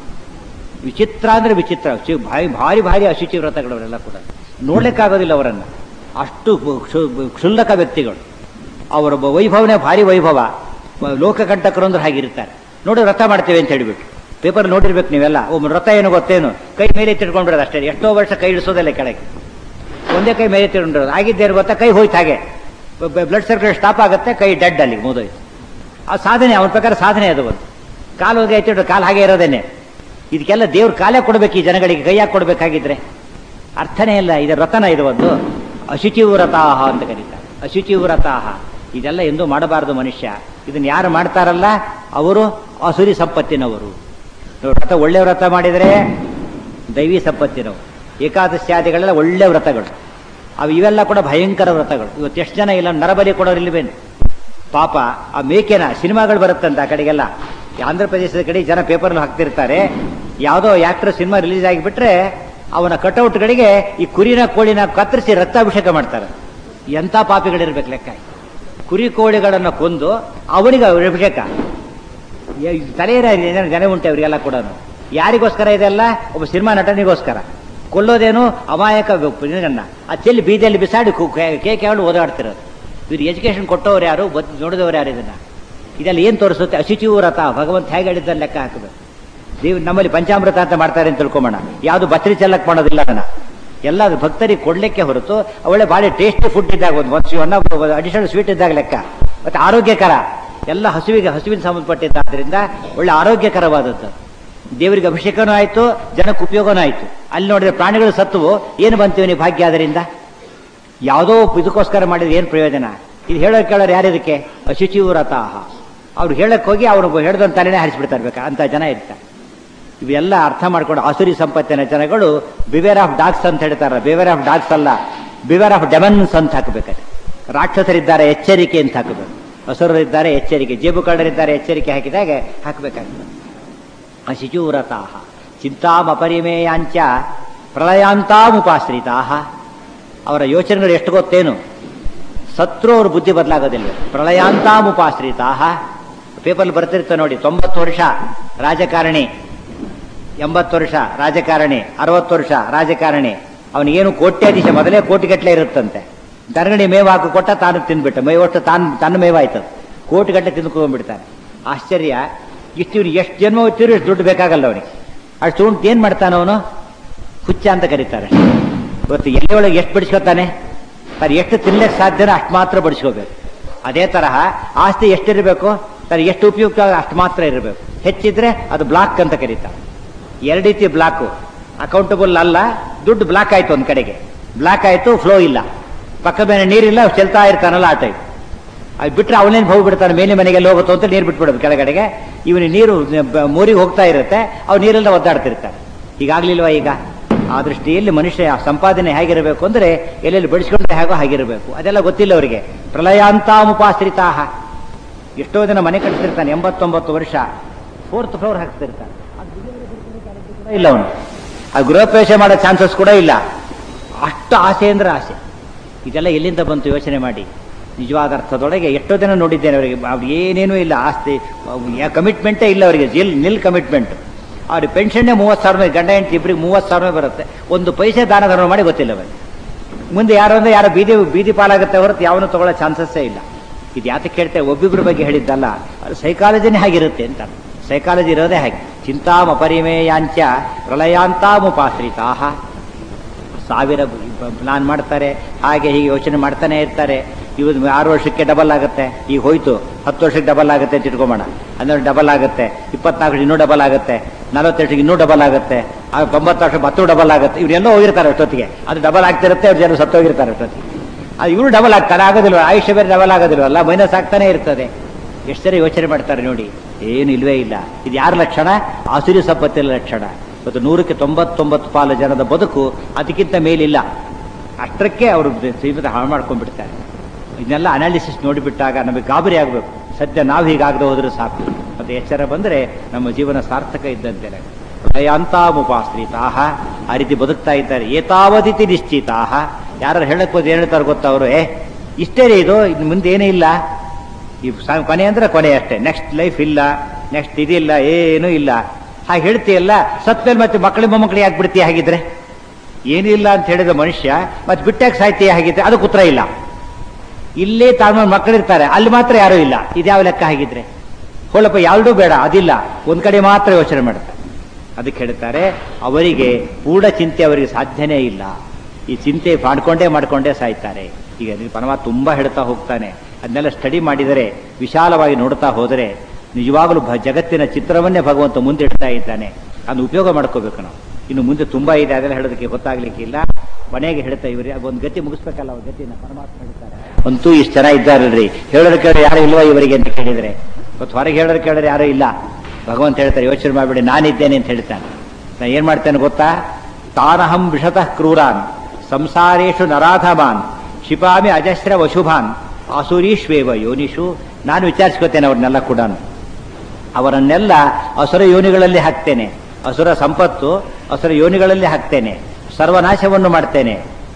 ವಿಚಿತ್ರ ಅಂದ್ರೆ ವಿಚಿತ್ರ ಚಿ- ಭಾರಿ ಭಾರಿ ಭಾರಿ ಅಶುಚಿ ವ್ರತಗಳು ಅವರೆಲ್ಲ ಕೂಡ ನೋಡ್ಲಿಕ್ಕಾಗೋದಿಲ್ಲ ಅವರನ್ನ ಅಷ್ಟು ಕ್ಷು- ಕ್ಷುಲ್ಲಕ ವ್ಯಕ್ತಿಗಳು ಅವರ ಒಬ್ಬ ವೈಭವನೇ ಭಾರಿ ವೈಭವ ಲೋಕಕಂಟಕರು ಅಂದ್ರೆ ಹಾಗಿರ್ತಾರೆ ನೋಡಿ ವ್ರತ ಮಾಡ್ತೇವೆ ಅಂತ ಹೇಳಿಬಿಟ್ಟು ಪೇಪರ್ ನೋಡಿರ್ಬೇಕು ನೀವೆಲ್ಲ ಒಬ್ಬ ವ್ರತ ಏನು ಗೊತ್ತೇನು ಕೈ ಮೇಲೆ ತಿಳ್ಕೊಂಡ್ಬಿಡೋದು ಅಷ್ಟೇ ಎಷ್ಟೋ ವರ್ಷ ಕೈ ಇಳಿಸೋದಿಲ್ಲ ಕೆಳಗೆ ಒಂದೇ ಕೈ ಮೇಲೆ ತಿಳ್ಕೊಂಡಿರೋದು ಆಗಿದ್ದೇನು ಗೊತ್ತಾ ಕೈ ಹೋಯ್ತು ಹಾಗೆ ಬ್ಲಡ್ ಸರ್ಕ್ಯುಲೇಷನ್ ಸ್ಟಾಪ್ ಆಗುತ್ತೆ ಕೈ ಡೆಡ್ ಅಲ್ಲಿ ಮುಗಿದೋಯ್ತು ಆ ಸಾಧನೆ ಅವನ ಪ್ರಕಾರ ಸಾಧನೆ ಅದು ಒಂದು ಕಾಲು ಹೋಗಿ ಐತಿಟ್ಟು ಕಾಲು ಹಾಗೆ ಇರೋದೇನೆ ಇದಕ್ಕೆಲ್ಲ ದೇವ್ರ ಕಾಲೇ ಕೊಡ್ಬೇಕು ಈ ಜನಗಳಿಗೆ ಕೈಯಾಗಿ ಕೊಡ್ಬೇಕಾಗಿದ್ರೆ ಅರ್ಥನೇ ಇಲ್ಲ ಇದರ ವ್ರತನ ಇದು ಒಂದು ಅಶುಚಿ ವ್ರತಾಹ ಅಂತ ಕರೀತಾರೆ ಅಶುಚಿ ವ್ರತಾಹ ಇದೆಲ್ಲ ಎಂದೂ ಮಾಡಬಾರದು ಮನುಷ್ಯ ಇದನ್ನ ಯಾರು ಮಾಡ್ತಾರಲ್ಲ ಅವರು ಅಸುರಿ ಸಂಪತ್ತಿನವರು ನೋಡಿ, ವ್ರತ ಒಳ್ಳೆ ವ್ರತ ಮಾಡಿದರೆ ದೈವಿ ಸಂಪತ್ತಿನವರು ಏಕಾದಶ್ಯಾದಿಗಳೆಲ್ಲ ಒಳ್ಳೆ ವ್ರತಗಳು ಅವು ಇವೆಲ್ಲ ಕೂಡ ಭಯಂಕರ ವ್ರತಗಳು ಇವತ್ತು ಎಷ್ಟು ಜನ ಇಲ್ಲ ನರಬಲಿ ಕೊಡೋರಿಲ್ವೇನು ಪಾಪ ಆ ಮೇಕೆನ ಸಿನಿಮಾಗಳು ಬರುತ್ತಂತ ಆ ಕಡೆಗೆಲ್ಲ ಈ ಆಂಧ್ರ ಪ್ರದೇಶದ ಕಡೆ ಜನ ಪೇಪರ್ನಲ್ಲಿ ಹಾಕ್ತಿರ್ತಾರೆ ಯಾವುದೋ ಆಕ್ಟರ್ ಸಿನಿಮಾ ರಿಲೀಸ್ ಆಗಿಬಿಟ್ರೆ ಅವನ ಕಟೌಟ್ಗಳಿಗೆ ಈ ಕುರಿನ ಕೋಳಿನ ಕತ್ತರಿಸಿ ರಕ್ತಾಭಿಷೇಕ ಮಾಡ್ತಾರೆ ಎಂಥ ಪಾಪಿಗಳಿರ್ಬೇಕು ಲೆಕ್ಕ ಕುರಿ ಕೋಳಿಗಳನ್ನು ಕೊಂದು ಅವನಿಗೆ ಅಭಿಷೇಕ ಏ- ತಲೆಯ ಜನ ಉಂಟೆ ಅವರಿಗೆಲ್ಲ ಕೂಡ ಯಾರಿಗೋಸ್ಕರ ಇದೆಲ್ಲ ಒಬ್ಬ ಸಿನಿಮಾ ನಟನಿಗೋಸ್ಕರ ಕೊಲ್ಲೋದೇನು ಅಮಾಯಕ ಗಣ್ಣ ಆ ಚೆಲ್ಲಿ ಬೀದಿಯಲ್ಲಿ ಬಿಸಾಡಿ ಕು- ಕೇ- ಕೇಕೆ ಹೇಳಿ ಓದಾಡ್ತಿರೋದು ಇವ್ರು ಎಜುಕೇಶನ್ ಕೊಟ್ಟವ್ರು ಯಾರು ಬದ್ ನೋಡಿದವ್ರು ಯಾರು ಇದನ್ನ ಇದೆಲ್ಲ ಏನು ತೋರಿಸುತ್ತೆ ಅಶುಚಿ ವ್ರತ ಭಗವಂತ ಹೇಗೆ ಹೇಳಿದ್ದನ್ನು ಲೆಕ್ಕ ಹಾಕಬೇಕು ದೇವ್ ನಮ್ಮಲ್ಲಿ ಪಂಚಾಮೃತ ಅಂತ ಮಾಡ್ತಾರೆ ಅಂತ ತಿಳ್ಕೊಂಬೋಣ ಯಾವುದು ಬತ್ರಿ ಚೆಲ್ಲಕ್ ಮಾಡೋದಿಲ್ಲ ಅದನ್ನ ಎಲ್ಲ ಅದು ಭಕ್ತರಿಗೆ ಕೊಡ್ಲಿಕ್ಕೆ ಹೊರತು ಒಳ್ಳೆ ಭಾಳ ಟೇಸ್ಟಿ ಫುಡ್ ಇದ್ದಾಗ ಒಂದು ಒಂದು ಅಡಿಷನಲ್ ಸ್ವೀಟ್ ಇದ್ದಾಗ ಲೆಕ್ಕ ಮತ್ತೆ ಆರೋಗ್ಯಕರ ಎಲ್ಲ ಹಸುವಿಗೆ ಹಸುವಿನ ಸಂಬಂಧಪಟ್ಟಿದ್ದಾದ್ರಿಂದ ಒಳ್ಳೆ ಆರೋಗ್ಯಕರವಾದದ್ದು ದೇವರಿಗೆ ಅಭಿಷೇಕನೂ ಆಯಿತು ಜನಕ್ಕೆ ಉಪಯೋಗನೂ ಆಯಿತು ಅಲ್ಲಿ ನೋಡಿದ್ರೆ ಪ್ರಾಣಿಗಳು ಸತ್ತುವು ಏನು ಬಂತೀವಿ ನೀವು ಭಾಗ್ಯ ಅದರಿಂದ ಯಾವುದೋ ಇದಕ್ಕೋಸ್ಕರ ಮಾಡಿದ್ರೆ ಏನು ಪ್ರಯೋಜನ ಇದು ಹೇಳೋರು ಕೇಳೋರು ಯಾರಿದಕ್ಕೆ ಅಶುಚಿ ವ್ರತಾಹ ಅವ್ರು ಹೇಳಕ್ ಹೋಗಿ ಅವ್ರು ಹೇಳ್ದಂತ ತಲೆನೇ ಹರಿಸ್ಬಿಡ್ತಾ ಇರ್ಬೇಕು ಅಂತ ಜನ ಇರ್ತಾರೆ ಇವೆಲ್ಲ ಅರ್ಥ ಮಾಡ್ಕೊಂಡು ಆಸುರಿ ಸಂಪತ್ತಿನ ಜನಗಳು ಬಿವೇರ್ ಆಫ್ ಡಾಗ್ಸ್ ಅಂತ ಹೇಳ್ತಾರ ಬಿವೇರ್ ಆಫ್ ಡಾಗ್ಸ್ ಅಲ್ಲ ಬಿವೇರ್ ಆಫ್ ಡೆಮನ್ಸ್ ಅಂತ ಹಾಕಬೇಕಾದ್ರೆ ರಾಕ್ಷಸರಿದ್ದಾರೆ ಎಚ್ಚರಿಕೆ ಅಂತ ಹಾಕಬೇಕು ಹಸುರರಿದ್ದಾರೆ ಎಚ್ಚರಿಕೆ ಜೇಬು ಕಳ್ಳರಿದ್ದಾರೆ ಎಚ್ಚರಿಕೆ ಹಾಕಿದಾಗ ಹಾಕಬೇಕಾಗ್ತದೆ ಅಶಿಚೂರತಾ ಚಿಂತಾಮಪರಿಮೇಯಾಂಚ ಪ್ರಳಯಾಂತಾಮುಪಾಶ್ರಿತಾ ಅವರ ಯೋಚನೆಗಳು ಎಷ್ಟು ಗೊತ್ತೇನು ಸತ್ರು ಅವ್ರ ಬುದ್ಧಿ ಬದಲಾಗೋದಿಲ್ಲ ಪ್ರಳಯಾಂತಾಮುಪಾಶ್ರಿತಾ ಪೇಪರ್ ಬರ್ತಿರ್ತ ನೋಡಿ ತೊಂಬತ್ತು ವರ್ಷ ರಾಜಕಾರಣಿ ಎಂಬತ್ತು ವರ್ಷ ರಾಜಕಾರಣಿ ಅರವತ್ತು ವರ್ಷ ರಾಜಕಾರಣಿ ಅವನಿಗೇನು ಕೋಟ್ಯಾಧೀಶ ಮೊದಲೇ ಕೋಟಿಗಟ್ಟಲೆ ಇರುತ್ತಂತೆ ದನಗಣಿ ಮೇವು ಹಾಕು ಕೊಟ್ಟ ತಾನು ತಿಂದ್ಬಿಟ್ಟ ಮೇವಷ್ಟು ತಾನು ತನ್ನ ಮೇವಾಯ್ತದ ಕೋಟಿಗಟ್ಟಲೆ ತಿಂದ್ಕೊಂಡ್ಬಿಡ್ತಾನೆ ಆಶ್ಚರ್ಯ ಇಷ್ಟು ಇವ್ನು ಎಷ್ಟು ಜನ್ಮ ಹೋಗ್ತಿರೋ ಎಷ್ಟು ದುಡ್ಡು ಬೇಕಾಗಲ್ಲ ಅವನಿಗೆ ಅಷ್ಟು ಉಂಟು ಏನು ಮಾಡ್ತಾನೆ ಅವನು ಹುಚ್ಚ ಅಂತ ಕರೀತಾರೆ ಇವತ್ತು ಎಲೆ ಒಳಗೆ ಎಷ್ಟು ಬಡಿಸ್ಕೊತಾನೆ ತಾನು ಎಷ್ಟು ತಿನ್ಲಿಕ್ಕೆ ಸಾಧ್ಯನೋ ಅಷ್ಟು ಮಾತ್ರ ಬಡಿಸ್ಕೋಬೇಕು ಅದೇ ತರಹ ಆಸ್ತಿ ಎಷ್ಟಿರಬೇಕು ತಾನು ಎಷ್ಟು ಉಪಯುಕ್ತ ಅಷ್ಟು ಮಾತ್ರ ಇರಬೇಕು ಹೆಚ್ಚಿದ್ರೆ ಅದು ಬ್ಲಾಕ್ ಅಂತ ಕರೀತಾರೆ ಎರಡು ರೀತಿ ಬ್ಲಾಕು ಅಕೌಂಟಬಲ್ ಅಲ್ಲ ದುಡ್ಡು ಬ್ಲಾಕ್ ಆಯ್ತು ಒಂದ್ ಕಡೆಗೆ ಬ್ಲಾಕ್ ಆಯ್ತು ಫ್ಲೋ ಇಲ್ಲ ಪಕ್ಕ ಮೇಲೆ ನೀರಿಲ್ಲ ಚೆಲ್ತಾ ಇರ್ತಾನಲ್ಲ ಆ ಟೈಪ್ ಅದು ಬಿಟ್ರೆ ಅವನೇನು ಹೋಗಿ ಬಿಡ್ತಾನೆ ಮೇಲೆ ಮನೆಗೆಲ್ಲ ಹೋಗುತ್ತೋ ಅಂತ ನೀರು ಬಿಟ್ಬಿಡೋದು ಕೆಳಗಡೆಗೆ ಇವನು ನೀರು ಬ- ಮೂರಿಗೆ ಹೋಗ್ತಾ ಇರುತ್ತೆ ಅವ್ ನೀರೆಲ್ಲ ಒದ್ದಾಡ್ತಿರ್ತಾನೆ ಹೀಗಾಗ್ಲಿಲ್ವಾ ಈಗ ಆ ದೃಷ್ಟಿಯಲ್ಲಿ ಮನುಷ್ಯ ಸಂಪಾದನೆ ಹೇಗಿರಬೇಕು ಅಂದ್ರೆ ಎಲ್ಲೆಲ್ಲಿ ಬಡಿಸ್ಕೊಂಡ್ರೆ ಹೇಗೋ ಹಾಗಿರಬೇಕು ಅದೆಲ್ಲ ಗೊತ್ತಿಲ್ಲ ಅವರಿಗೆ ಪ್ರಳಯಾಂತಾಮುಪಾಶ್ರಿತಾಹ ಎಷ್ಟೋ ಜನ ಮನೆ ಕಟ್ತಿರ್ತಾನೆ ಎಂಬತ್ತೊಂಬತ್ತು ವರ್ಷ ಫೋರ್ತ್ ಫ್ಲೋರ್ ಹಾಕ್ತಿರ್ತಾನೆ ಇಲ್ಲ ಅವನು ಆ ಗೃಹ ಪ್ರವೇಶ ಮಾಡೋ ಚಾನ್ಸಸ್ ಕೂಡ ಇಲ್ಲ ಅಷ್ಟು ಆಸೆ ಅಂದ್ರೆ ಆಸೆ ಇದೆಲ್ಲ ಎಲ್ಲಿಂದ ಬಂತು ಯೋಚನೆ ಮಾಡಿ ನಿಜವಾದ ಅರ್ಥದೊಳಗೆ ಎಷ್ಟೋ ಜನ ನೋಡಿದ್ದೇನೆ ಅವರಿಗೆ ಅವ್ರು ಏನೇನೂ ಇಲ್ಲ ಆಸ್ತಿ ಕಮಿಟ್ಮೆಂಟೇ ಇಲ್ಲ ಅವರಿಗೆ ಜಿಲ್ ನಿಲ್ ಕಮಿಟ್ಮೆಂಟ್ ಅವ್ರಿಗೆ ಪೆನ್ಷನ್ನೇ ಮೂವತ್ತು ಸಾವಿರ ಗಂಡ ಹೆಂಡತಿ ಇಬ್ಬರಿಗೆ ಮೂವತ್ತು ಸಾವಿರ ಬರುತ್ತೆ ಒಂದು ಪೈಸೆ ದಾನ ಧರ್ಮ ಮಾಡಿ ಗೊತ್ತಿಲ್ಲ ಅವರಿಗೆ ಮುಂದೆ ಯಾರೋ ಅಂದ್ರೆ ಯಾರೋ ಬೀದಿ ಬೀದಿ ಪಾಲಾಗುತ್ತೆ ಹೊರತು ಯಾವನು ತಗೊಳ್ಳೋ ಚಾನ್ಸಸ್ಸೇ ಇಲ್ಲ ಇದು ಯಾತಕ್ಕೆ ಹೇಳ್ತೇವೆ ಒಬ್ಬಿಬ್ಬರ ಬಗ್ಗೆ ಹೇಳಿದ್ದಲ್ಲ ಅದು ಸೈಕಾಲಜಿನೇ ಹಾಗಿರುತ್ತೆ ಅಂತ ಸೈಕಾಲಜಿ ಇರೋದೇ ಹಾಗೆ ಚಿಂತಾಮಪರಿಮೇಯಾಂಚ ಪ್ರಳಯಾಂತಾಮುಪಾಶ್ರಿತಾ ಸಾವಿರ ಪ್ಲಾನ್ ಮಾಡ್ತಾರೆ ಹಾಗೆ ಹೀಗೆ ಯೋಚನೆ ಮಾಡ್ತಾನೆ ಇರ್ತಾರೆ ಇವತ್ತು ಆರು ವರ್ಷಕ್ಕೆ ಡಬಲ್ ಆಗುತ್ತೆ ಈಗ ಹೋಯ್ತು ಹತ್ತು ವರ್ಷಕ್ಕೆ ಡಬಲ್ ಆಗುತ್ತೆ ಅಂತ ಇಟ್ಕೊಂಬೋಣ ಹನ್ನೆರಡು ಡಬಲ್ ಆಗುತ್ತೆ ಇಪ್ಪತ್ನಾಲ್ಕು ಇನ್ನೂ ಡಬಲ್ ಆಗುತ್ತೆ ನಲವತ್ತೆರಡು ಇನ್ನೂ ಡಬಲ್ ಆಗುತ್ತೆ ಆಗ ತೊಂಬತ್ತು ವರ್ಷ ಹತ್ತು ಡಬಲ್ ಆಗುತ್ತೆ ಇವರೆಲ್ಲೋ ಹೋಗಿರ್ತಾರೆ ಅಷ್ಟೊತ್ತಿಗೆ ಅದು ಡಬಲ್ ಆಗ್ತಿರುತ್ತೆ ಅವ್ರು ಜನ ಸತ್ತೋಗಿರ್ತಾರೆ ಅಷ್ಟೊತ್ತಿಗೆ ಅದು ಇವರು ಡಬಲ್ ಆಗ್ತಾರೆ ಆಗೋದಿಲ್ವ ಆಯುಷ್ಯ ಬೇರೆ ಡಬಲ್ ಆಗೋದಿಲ್ವಲ್ಲ ಮೈನಸ್ ಆಗ್ತಾನೆ ಇರ್ತದೆ ಎಷ್ಟು ಸರಿ ಯೋಚನೆ ಮಾಡ್ತಾರೆ ನೋಡಿ ಏನು ಇಲ್ವೇ ಇಲ್ಲ ಇದು ಯಾರ ಲಕ್ಷಣ ಆಸುರಿ ಸಂಪತ್ತಿನ ಲಕ್ಷಣ ಇವತ್ತು ನೂರಕ್ಕೆ ತೊಂಬತ್ತೊಂಬತ್ತು ಪಾಲು ಜನದ ಬದುಕು ಅದಕ್ಕಿಂತ ಮೇಲಿಲ್ಲ ಅಷ್ಟಕ್ಕೆ ಅವರು ಜೀವಿತ ಹಾಳು ಮಾಡ್ಕೊಂಡ್ಬಿಡ್ತಾರೆ ಇದನ್ನೆಲ್ಲ ಅನಾಲಿಸಿಸ್ ನೋಡಿಬಿಟ್ಟಾಗ ನಮಗೆ ಗಾಬರಿ ಆಗಬೇಕು ಸದ್ಯ ನಾವು ಹೀಗಾಗದೆ ಹೋದ್ರೆ ಸಾಕು ಮತ್ತೆ ಎಚ್ಚರ ಬಂದರೆ ನಮ್ಮ ಜೀವನ ಸಾರ್ಥಕ ಇದ್ದಂತೆ ಭಯಾಂತಾಮುಪಾಶ್ರಿತಾಹ ಆ ರೀತಿ ಬದುಕ್ತಾ ಇದ್ದಾರೆ ಏತಾವದಿತಿ ನಿಶ್ಚಿತಾಹ ಯಾರು ಹೇಳಕ್ ಹೋದ್ ಏನ್ ಹೇಳ್ತಾರೆ ಗೊತ್ತಾ ಅವರು ಏ ಇಷ್ಟೇ ರೀ ಇದು ಇನ್ನು ಮುಂದೆ ಏನೂ ಇಲ್ಲ ಈ ಸ- ಕೊನೆ ಅಂದ್ರೆ ಕೊನೆ ಅಷ್ಟೇ ನೆಕ್ಸ್ಟ್ ಲೈಫ್ ಇಲ್ಲ ನೆಕ್ಸ್ಟ್ ಇದಿಲ್ಲ ಏನೂ ಇಲ್ಲ ಹಾಗೆ ಹೇಳ್ತೀಯಲ್ಲ ಸತ್ಮೇಲೆ ಮತ್ತೆ ಮಕ್ಕಳು ಮೊಮ್ಮಕ್ಕಳು ಯಾಕೆ ಬಿಡ್ತೀಯ ಹಾಗಿದ್ರೆ ಏನಿಲ್ಲ ಅಂತ ಹೇಳಿದ ಮನುಷ್ಯ ಮತ್ತೆ ಬಿಟ್ಟಾಗ ಸಾಯ್ತೀಯ ಹಾಗಿದ್ರೆ ಅದಕ್ಕೆ ಉತ್ತರ ಇಲ್ಲ ಇಲ್ಲೇ ತಾಳ್ಮ ಮಕ್ಕಳಿರ್ತಾರೆ ಅಲ್ಲಿ ಮಾತ್ರ ಯಾರೂ ಇಲ್ಲ ಇದ್ಯಾವ ಲೆಕ್ಕ ಹಾಗಿದ್ರೆ ಹೋಳಪ್ಪ ಯಾವ್ದೂ ಬೇಡ ಅದಿಲ್ಲ ಒಂದ್ ಕಡೆ ಮಾತ್ರ ಯೋಚನೆ ಮಾಡ್ತಾರೆ ಅದಕ್ಕೆ ಹೇಳ್ತಾರೆ ಅವರಿಗೆ ಪೂರ್ಣ ಚಿಂತೆ ಅವರಿಗೆ ಸಾಧ್ಯನೇ ಇಲ್ಲ ಈ ಚಿಂತೆ ಮಾಡ್ಕೊಂಡೇ ಮಾಡ್ಕೊಂಡೇ ಸಾಯ್ತಾರೆ ಈಗ ನೀವು ಪರಮಾತ್ಮ ತುಂಬಾ ಹೇಳ್ತಾ ಹೋಗ್ತಾನೆ ಅದನ್ನೆಲ್ಲ ಸ್ಟಡಿ ಮಾಡಿದರೆ ವಿಶಾಲವಾಗಿ ನೋಡ್ತಾ ಹೋದರೆ ನಿಜವಾಗಲೂ ಭ- ಜಗತ್ತಿನ ಚಿತ್ರವನ್ನೇ ಭಗವಂತ ಮುಂದೆ ಇಡ್ತಾ ಇದ್ದಾನೆ ಅದನ್ನು ಉಪಯೋಗ ಮಾಡ್ಕೋಬೇಕು ನಾವು ಇನ್ನು ಮುಂದೆ ತುಂಬಾ ಇದೆ ಅದೆಲ್ಲ ಹೇಳೋದಕ್ಕೆ ಗೊತ್ತಾಗ್ಲಿಕ್ಕಿಲ್ಲ ಕೊನೆಗೆ ಹೇಳ್ತಾ ಇವ್ರಿ ಒಂದು ಗತಿ ಮುಗಿಸ್ಬೇಕಲ್ಲ ಅವ್ರ ಗತಿನ ಪರಮಾತ್ಮ ಹೇಳ್ತಾರೆ ಅಂತೂ ಇಷ್ಟು ಜನ ಇದ್ದಾರಲ್ರಿ ಹೇಳೋರು ಕೇಳಿ ಯಾರು ಇಲ್ವಾ ಇವರಿಗೆ ಅಂತ ಕೇಳಿದ್ರೆ ಇವತ್ತು ಹೊರಗೆ ಹೇಳೋರು ಕೇಳಿದ್ರೆ ಯಾರು ಇಲ್ಲ ಭಗವಂತ ಹೇಳ್ತಾರೆ ಯೋಚನೆ ಮಾಡಿಬಿಡಿ ನಾನಿದ್ದೇನೆ ಅಂತ ಹೇಳ್ತಾನೆ ನಾನು ಏನ್ ಮಾಡ್ತೇನೆ ಗೊತ್ತಾ ತಾನಹಂ ವಿಷತಃ ಕ್ರೂರಾನ್ ಸಂಸಾರೇಶು ನರಾಧಮಾನ್ ಕ್ಷಿಪಾಮಿ ಅಜಸ್ರ ವಶುಭಾನ್ ಆಸುರೀಶ್ವೇವ ಯೋನಿಷು ನಾನು ವಿಚಾರಿಸ್ಕೋತೇನೆ ಅವ್ರನ್ನೆಲ್ಲ ಕೂಡ ಅವರನ್ನೆಲ್ಲ ಅಸುರ ಯೋನಿಗಳಲ್ಲಿ ಹಾಕ್ತೇನೆ ಅಸುರ ಸಂಪತ್ತು ಅಸುರ ಯೋನಿಗಳಲ್ಲಿ ಹಾಕ್ತೇನೆ ಸರ್ವನಾಶವನ್ನು ಮಾಡ್ತೇನೆ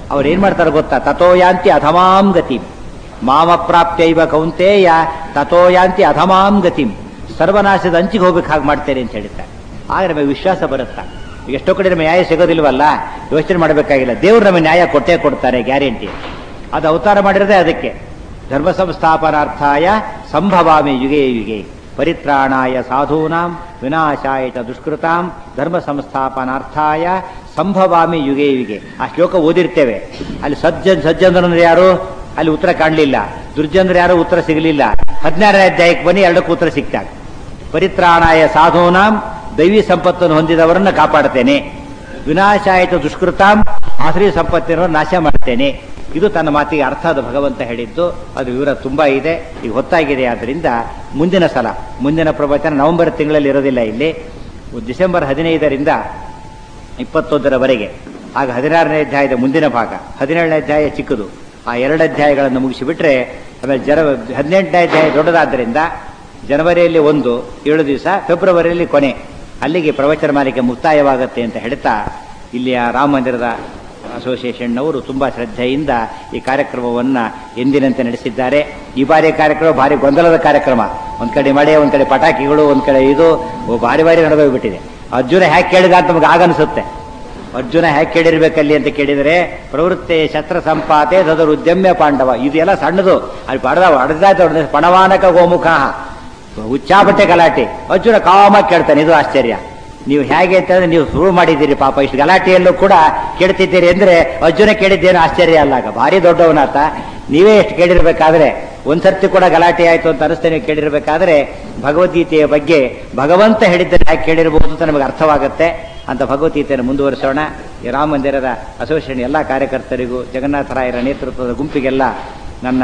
ಅವ್ರು ಏನ್ ಮಾಡ್ತಾರೆ ಗೊತ್ತಾ ತಥೋಯಾಂತಿ ಅಧಮಾಂ ಗತಿಂ ಮಾಮ ಪ್ರಾಪ್ತೈವ ಕೌಂತೇಯ ತಥೋಯಾಂತಿ ಅಧಮಾಂ ಗತಿಂ ಸರ್ವನಾಶದ ಅಂಚಿಗೆ ಹೋಗ್ಬೇಕು ಹಾಗೆ ಮಾಡ್ತೇನೆ ಅಂತ ಹೇಳ್ತಾರೆ ಆಗ ನಮಗೆ ವಿಶ್ವಾಸ ಬರುತ್ತಾ ಎಷ್ಟೋ ಕಡೆ ನಮಗೆ ನ್ಯಾಯ ಸಿಗೋದಿಲ್ವಲ್ಲ ಯೋಚನೆ ಮಾಡಬೇಕಾಗಿಲ್ಲ ದೇವ್ರು ನಮಗೆ ನ್ಯಾಯ ಕೊಟ್ಟೇ ಕೊಡ್ತಾರೆ ಗ್ಯಾರಂಟಿ ಅದು ಅವತಾರ ಮಾಡಿರೋದೇ ಅದಕ್ಕೆ ಧರ್ಮ ಸಂಸ್ಥಾಪನಾರ್ಥಾಯ ಸಂಭವಾಮಿ ಯುಗೆ ಯುಗೆ ಪರಿತ್ರಾಣಾಯ ಸಾಧೂನಾಂ ವಿನಾಶಾಯ ಚ ದುಷ್ಕೃತಾಂ ಧರ್ಮ ಸಂಸ್ಥಾಪನಾರ್ಥಾಯ ಸಂಭವಾಮಿ ಯುಗೆ ಯುಗೆ ಆ ಶ್ಲೋಕ ಓದಿರ್ತೇವೆ ಅಲ್ಲಿ ಸಜ್ಜನ್ ಸಜ್ಜನರು ಯಾರು ಅಲ್ಲಿ ಉತ್ತರ ಕಾಣಲಿಲ್ಲ ದುರ್ಜನರು ಯಾರು ಉತ್ತರ ಸಿಗಲಿಲ್ಲ ಹದಿನಾರನೇ ಅಧ್ಯಾಯಕ್ಕೆ ಬನ್ನಿ ಎರಡಕ್ಕೂ ಉತ್ತರ ಸಿಗ್ತಾಗ ಪರಿತ್ರಾಣಾಯ ಸಾಧೂನಾಂ ದೈವಿ ಸಂಪತ್ತನ್ನು ಹೊಂದಿದವರನ್ನ ಕಾಪಾಡ್ತೇನೆ ವಿನಾಶಾಯಿತ ದುಷ್ಕೃತಾಂ ಆಶ್ರಯ ಸಂಪತ್ತಿನ ನಾಶ ಮಾಡ್ತೇನೆ ಇದು ತನ್ನ ಮಾತಿಗೆ ಅರ್ಥ ಅದು ಭಗವಂತ ಹೇಳಿದ್ದು ಅದು ವಿವರ ತುಂಬಾ ಇದೆ ಈಗ ಹೊತ್ತಾಗಿದೆ ಆದ್ರಿಂದ ಮುಂದಿನ ಸಲ ಮುಂದಿನ ಪ್ರವಚನ ನವೆಂಬರ್ ತಿಂಗಳಲ್ಲಿ ಇರೋದಿಲ್ಲ ಇಲ್ಲಿ ಡಿಸೆಂಬರ್ ಹದಿನೈದರಿಂದ ಇಪ್ಪತ್ತೊಂದರವರೆಗೆ ಆಗ ಹದಿನಾರನೇ ಅಧ್ಯಾಯದ ಮುಂದಿನ ಭಾಗ ಹದಿನೇಳನೇ ಅಧ್ಯಾಯ ಚಿಕ್ಕದು ಆ ಎರಡು ಅಧ್ಯಾಯಗಳನ್ನು ಮುಗಿಸಿಬಿಟ್ರೆ ಆಮೇಲೆ ಜನ ಹದಿನೆಂಟನೇ ಅಧ್ಯಾಯ ದೊಡ್ಡದಾದ್ದರಿಂದ ಜನವರಿಯಲ್ಲಿ ಒಂದು ಏಳು ದಿವಸ ಫೆಬ್ರವರಿಯಲ್ಲಿ ಕೊನೆ ಅಲ್ಲಿಗೆ ಪ್ರವಚನ ಮಾಲಿಕೆ ಮುಕ್ತಾಯವಾಗುತ್ತೆ ಅಂತ ಹೇಳ್ತಾ ಇಲ್ಲಿಯ ರಾಮ ಮಂದಿರದ ಅಸೋಸಿಯೇಷನ್ನವರು ತುಂಬಾ ಶ್ರದ್ಧೆಯಿಂದ ಈ ಕಾರ್ಯಕ್ರಮವನ್ನ ಎಂದಿನಂತೆ ನಡೆಸಿದ್ದಾರೆ ಈ ಬಾರಿ ಕಾರ್ಯಕ್ರಮ ಭಾರಿ ಗೊಂದಲದ ಕಾರ್ಯಕ್ರಮ ಒಂದ್ ಕಡೆ ಮಳೆ ಒಂದ್ ಕಡೆ ಪಟಾಕಿಗಳು ಒಂದ್ ಕಡೆ ಇದು ಓ, ಭಾರಿ ಭಾರಿ ನಡೆದೋಗ್ಬಿಟ್ಟಿದೆ ಅರ್ಜುನ ಹ್ಯಾಕ್ ಕೇಳಿದ ಅಂತ ನಮಗೆ ಆಗನ್ಸುತ್ತೆ ಅರ್ಜುನ ಹ್ಯಾಕ್ ಕೇಳಿರ್ಬೇಕಲ್ಲಿ ಅಂತ ಕೇಳಿದರೆ ಪ್ರವೃತ್ತಿ ಶಸ್ತ್ರ ಸಂಪಾತೆ ತದರ ಉದ್ಯಮ್ಯ ಪಾಂಡವ ಇದೆಲ್ಲ ಸಣ್ಣದು ಅಲ್ಲಿ ಪಡೆದ ಹೊಡೆದ ಪಣವಾನಕ ಗೋಮುಖ ಹುಚ್ಚಾಬಟ್ಟೆ ಗಲಾಟೆ ಅರ್ಜುನ ಕಾಮ ಕೇಳ್ತಾನೆ ಇದು ಆಶ್ಚರ್ಯ ನೀವು ಹೇಗೆ ಅಂತಂದ್ರೆ ನೀವು ಶುರು ಮಾಡಿದ್ದೀರಿ ಪಾಪ ಇಷ್ಟು ಗಲಾಟೆಯಲ್ಲೂ ಕೂಡ ಕೇಳ್ತಿದ್ದೀರಿ ಅಂದ್ರೆ ಅರ್ಜುನ ಕೇಳಿದ್ದೇನು ಆಶ್ಚರ್ಯ ಅಲ್ಲ ಆಗ ಭಾರಿ ದೊಡ್ಡವನಾತ ನೀವೇ ಎಷ್ಟು ಕೇಳಿರ್ಬೇಕಾದ್ರೆ ಒಂದ್ಸರ್ತಿ ಕೂಡ ಗಲಾಟೆ ಆಯ್ತು ಅಂತ ಅನಿಸ್ತೇನೆ ನೀವು ಕೇಳಿರ್ಬೇಕಾದ್ರೆ ಭಗವದ್ಗೀತೆಯ ಬಗ್ಗೆ ಭಗವಂತ ಹೇಳಿದ್ದನ್ನು ಯಾಕೆ ಕೇಳಿರಬಹುದು ಅಂತ ನಮಗೆ ಅರ್ಥವಾಗುತ್ತೆ ಅಂತ ಭಗವದ್ಗೀತೆಯನ್ನು ಮುಂದುವರಿಸೋಣ ಈ ರಾಮ ಮಂದಿರದ ಅಸೋಸಿಯೇಷನ್ ಎಲ್ಲ ಕಾರ್ಯಕರ್ತರಿಗೂ ಜಗನ್ನಾಥರಾಯರ ನೇತೃತ್ವದ ಗುಂಪಿಗೆಲ್ಲ ನನ್ನ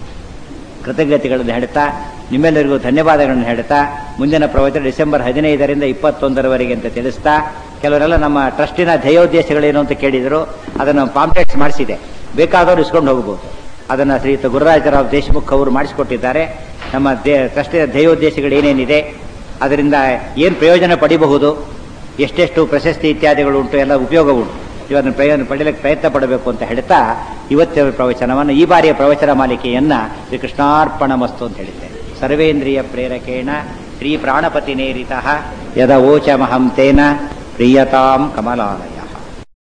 ಕೃತಜ್ಞತೆಗಳನ್ನು ಹೇಳ್ತಾ ನಿಮ್ಮೆಲ್ಲರಿಗೂ ಧನ್ಯವಾದಗಳನ್ನು ಹೇಳ್ತಾ ಮುಂದಿನ ಪ್ರವಚನ ಡಿಸೆಂಬರ್ ಹದಿನೈದರಿಂದ ಇಪ್ಪತ್ತೊಂದರವರೆಗೆ ಅಂತ ತಿಳಿಸ್ತಾ ಕೆಲವರೆಲ್ಲ ನಮ್ಮ ಟ್ರಸ್ಟಿನ ಧ್ಯೇಯೋದ್ದೇಶಗಳೇನು ಅಂತ ಕೇಳಿದರು ಅದನ್ನು ಪಾಂಪ್ಲೆಟ್ಸ್ ಮಾಡಿಸಿದೆ ಬೇಕಾದವರು ಇಸ್ಕೊಂಡು ಹೋಗಬಹುದು ಅದನ್ನು ಶ್ರೀಯುತ ಗುರುರಾಜರಾವ್ ದೇಶಮುಖ್ ಅವರು ಮಾಡಿಸಿಕೊಟ್ಟಿದ್ದಾರೆ ನಮ್ಮ ದೇ ಟ್ರಸ್ಟಿನ ಧ್ಯೇಯೋದ್ದೇಶಗಳು ಏನೇನಿದೆ ಅದರಿಂದ ಏನು ಪ್ರಯೋಜನ ಪಡಿಬಹುದು ಎಷ್ಟೆಷ್ಟು ಪ್ರಶಸ್ತಿ ಇತ್ಯಾದಿಗಳು ಉಂಟು ಎಲ್ಲ ಉಪಯೋಗ ಉಂಟು ಇವರನ್ನು ಪ್ರಯೋಜನ ಪಡೆಯಲಿಕ್ಕೆ ಪ್ರಯತ್ನ ಪಡಬೇಕು ಅಂತ ಹೇಳ್ತಾ ಇವತ್ತಿನ ಪ್ರವಚನವನ್ನು ಈ ಬಾರಿಯ ಪ್ರವಚನ ಮಾಲಿಕೆಯನ್ನ ಶ್ರೀ ಕೃಷ್ಣಾರ್ಪಣ ಮಸ್ತು ಅಂತ ಹೇಳಿದ್ದೇನೆ ಸರ್ವೇಂದ್ರಿಯ ಪ್ರೇರಕೇಣ ಶ್ರೀ ಪ್ರಾಣಪತಿ ನೇರಿತ ಯದ ಓಚಮಹಂ ತೇನ ಪ್ರಿಯತಾಂ ಕಮಲಾಲಯ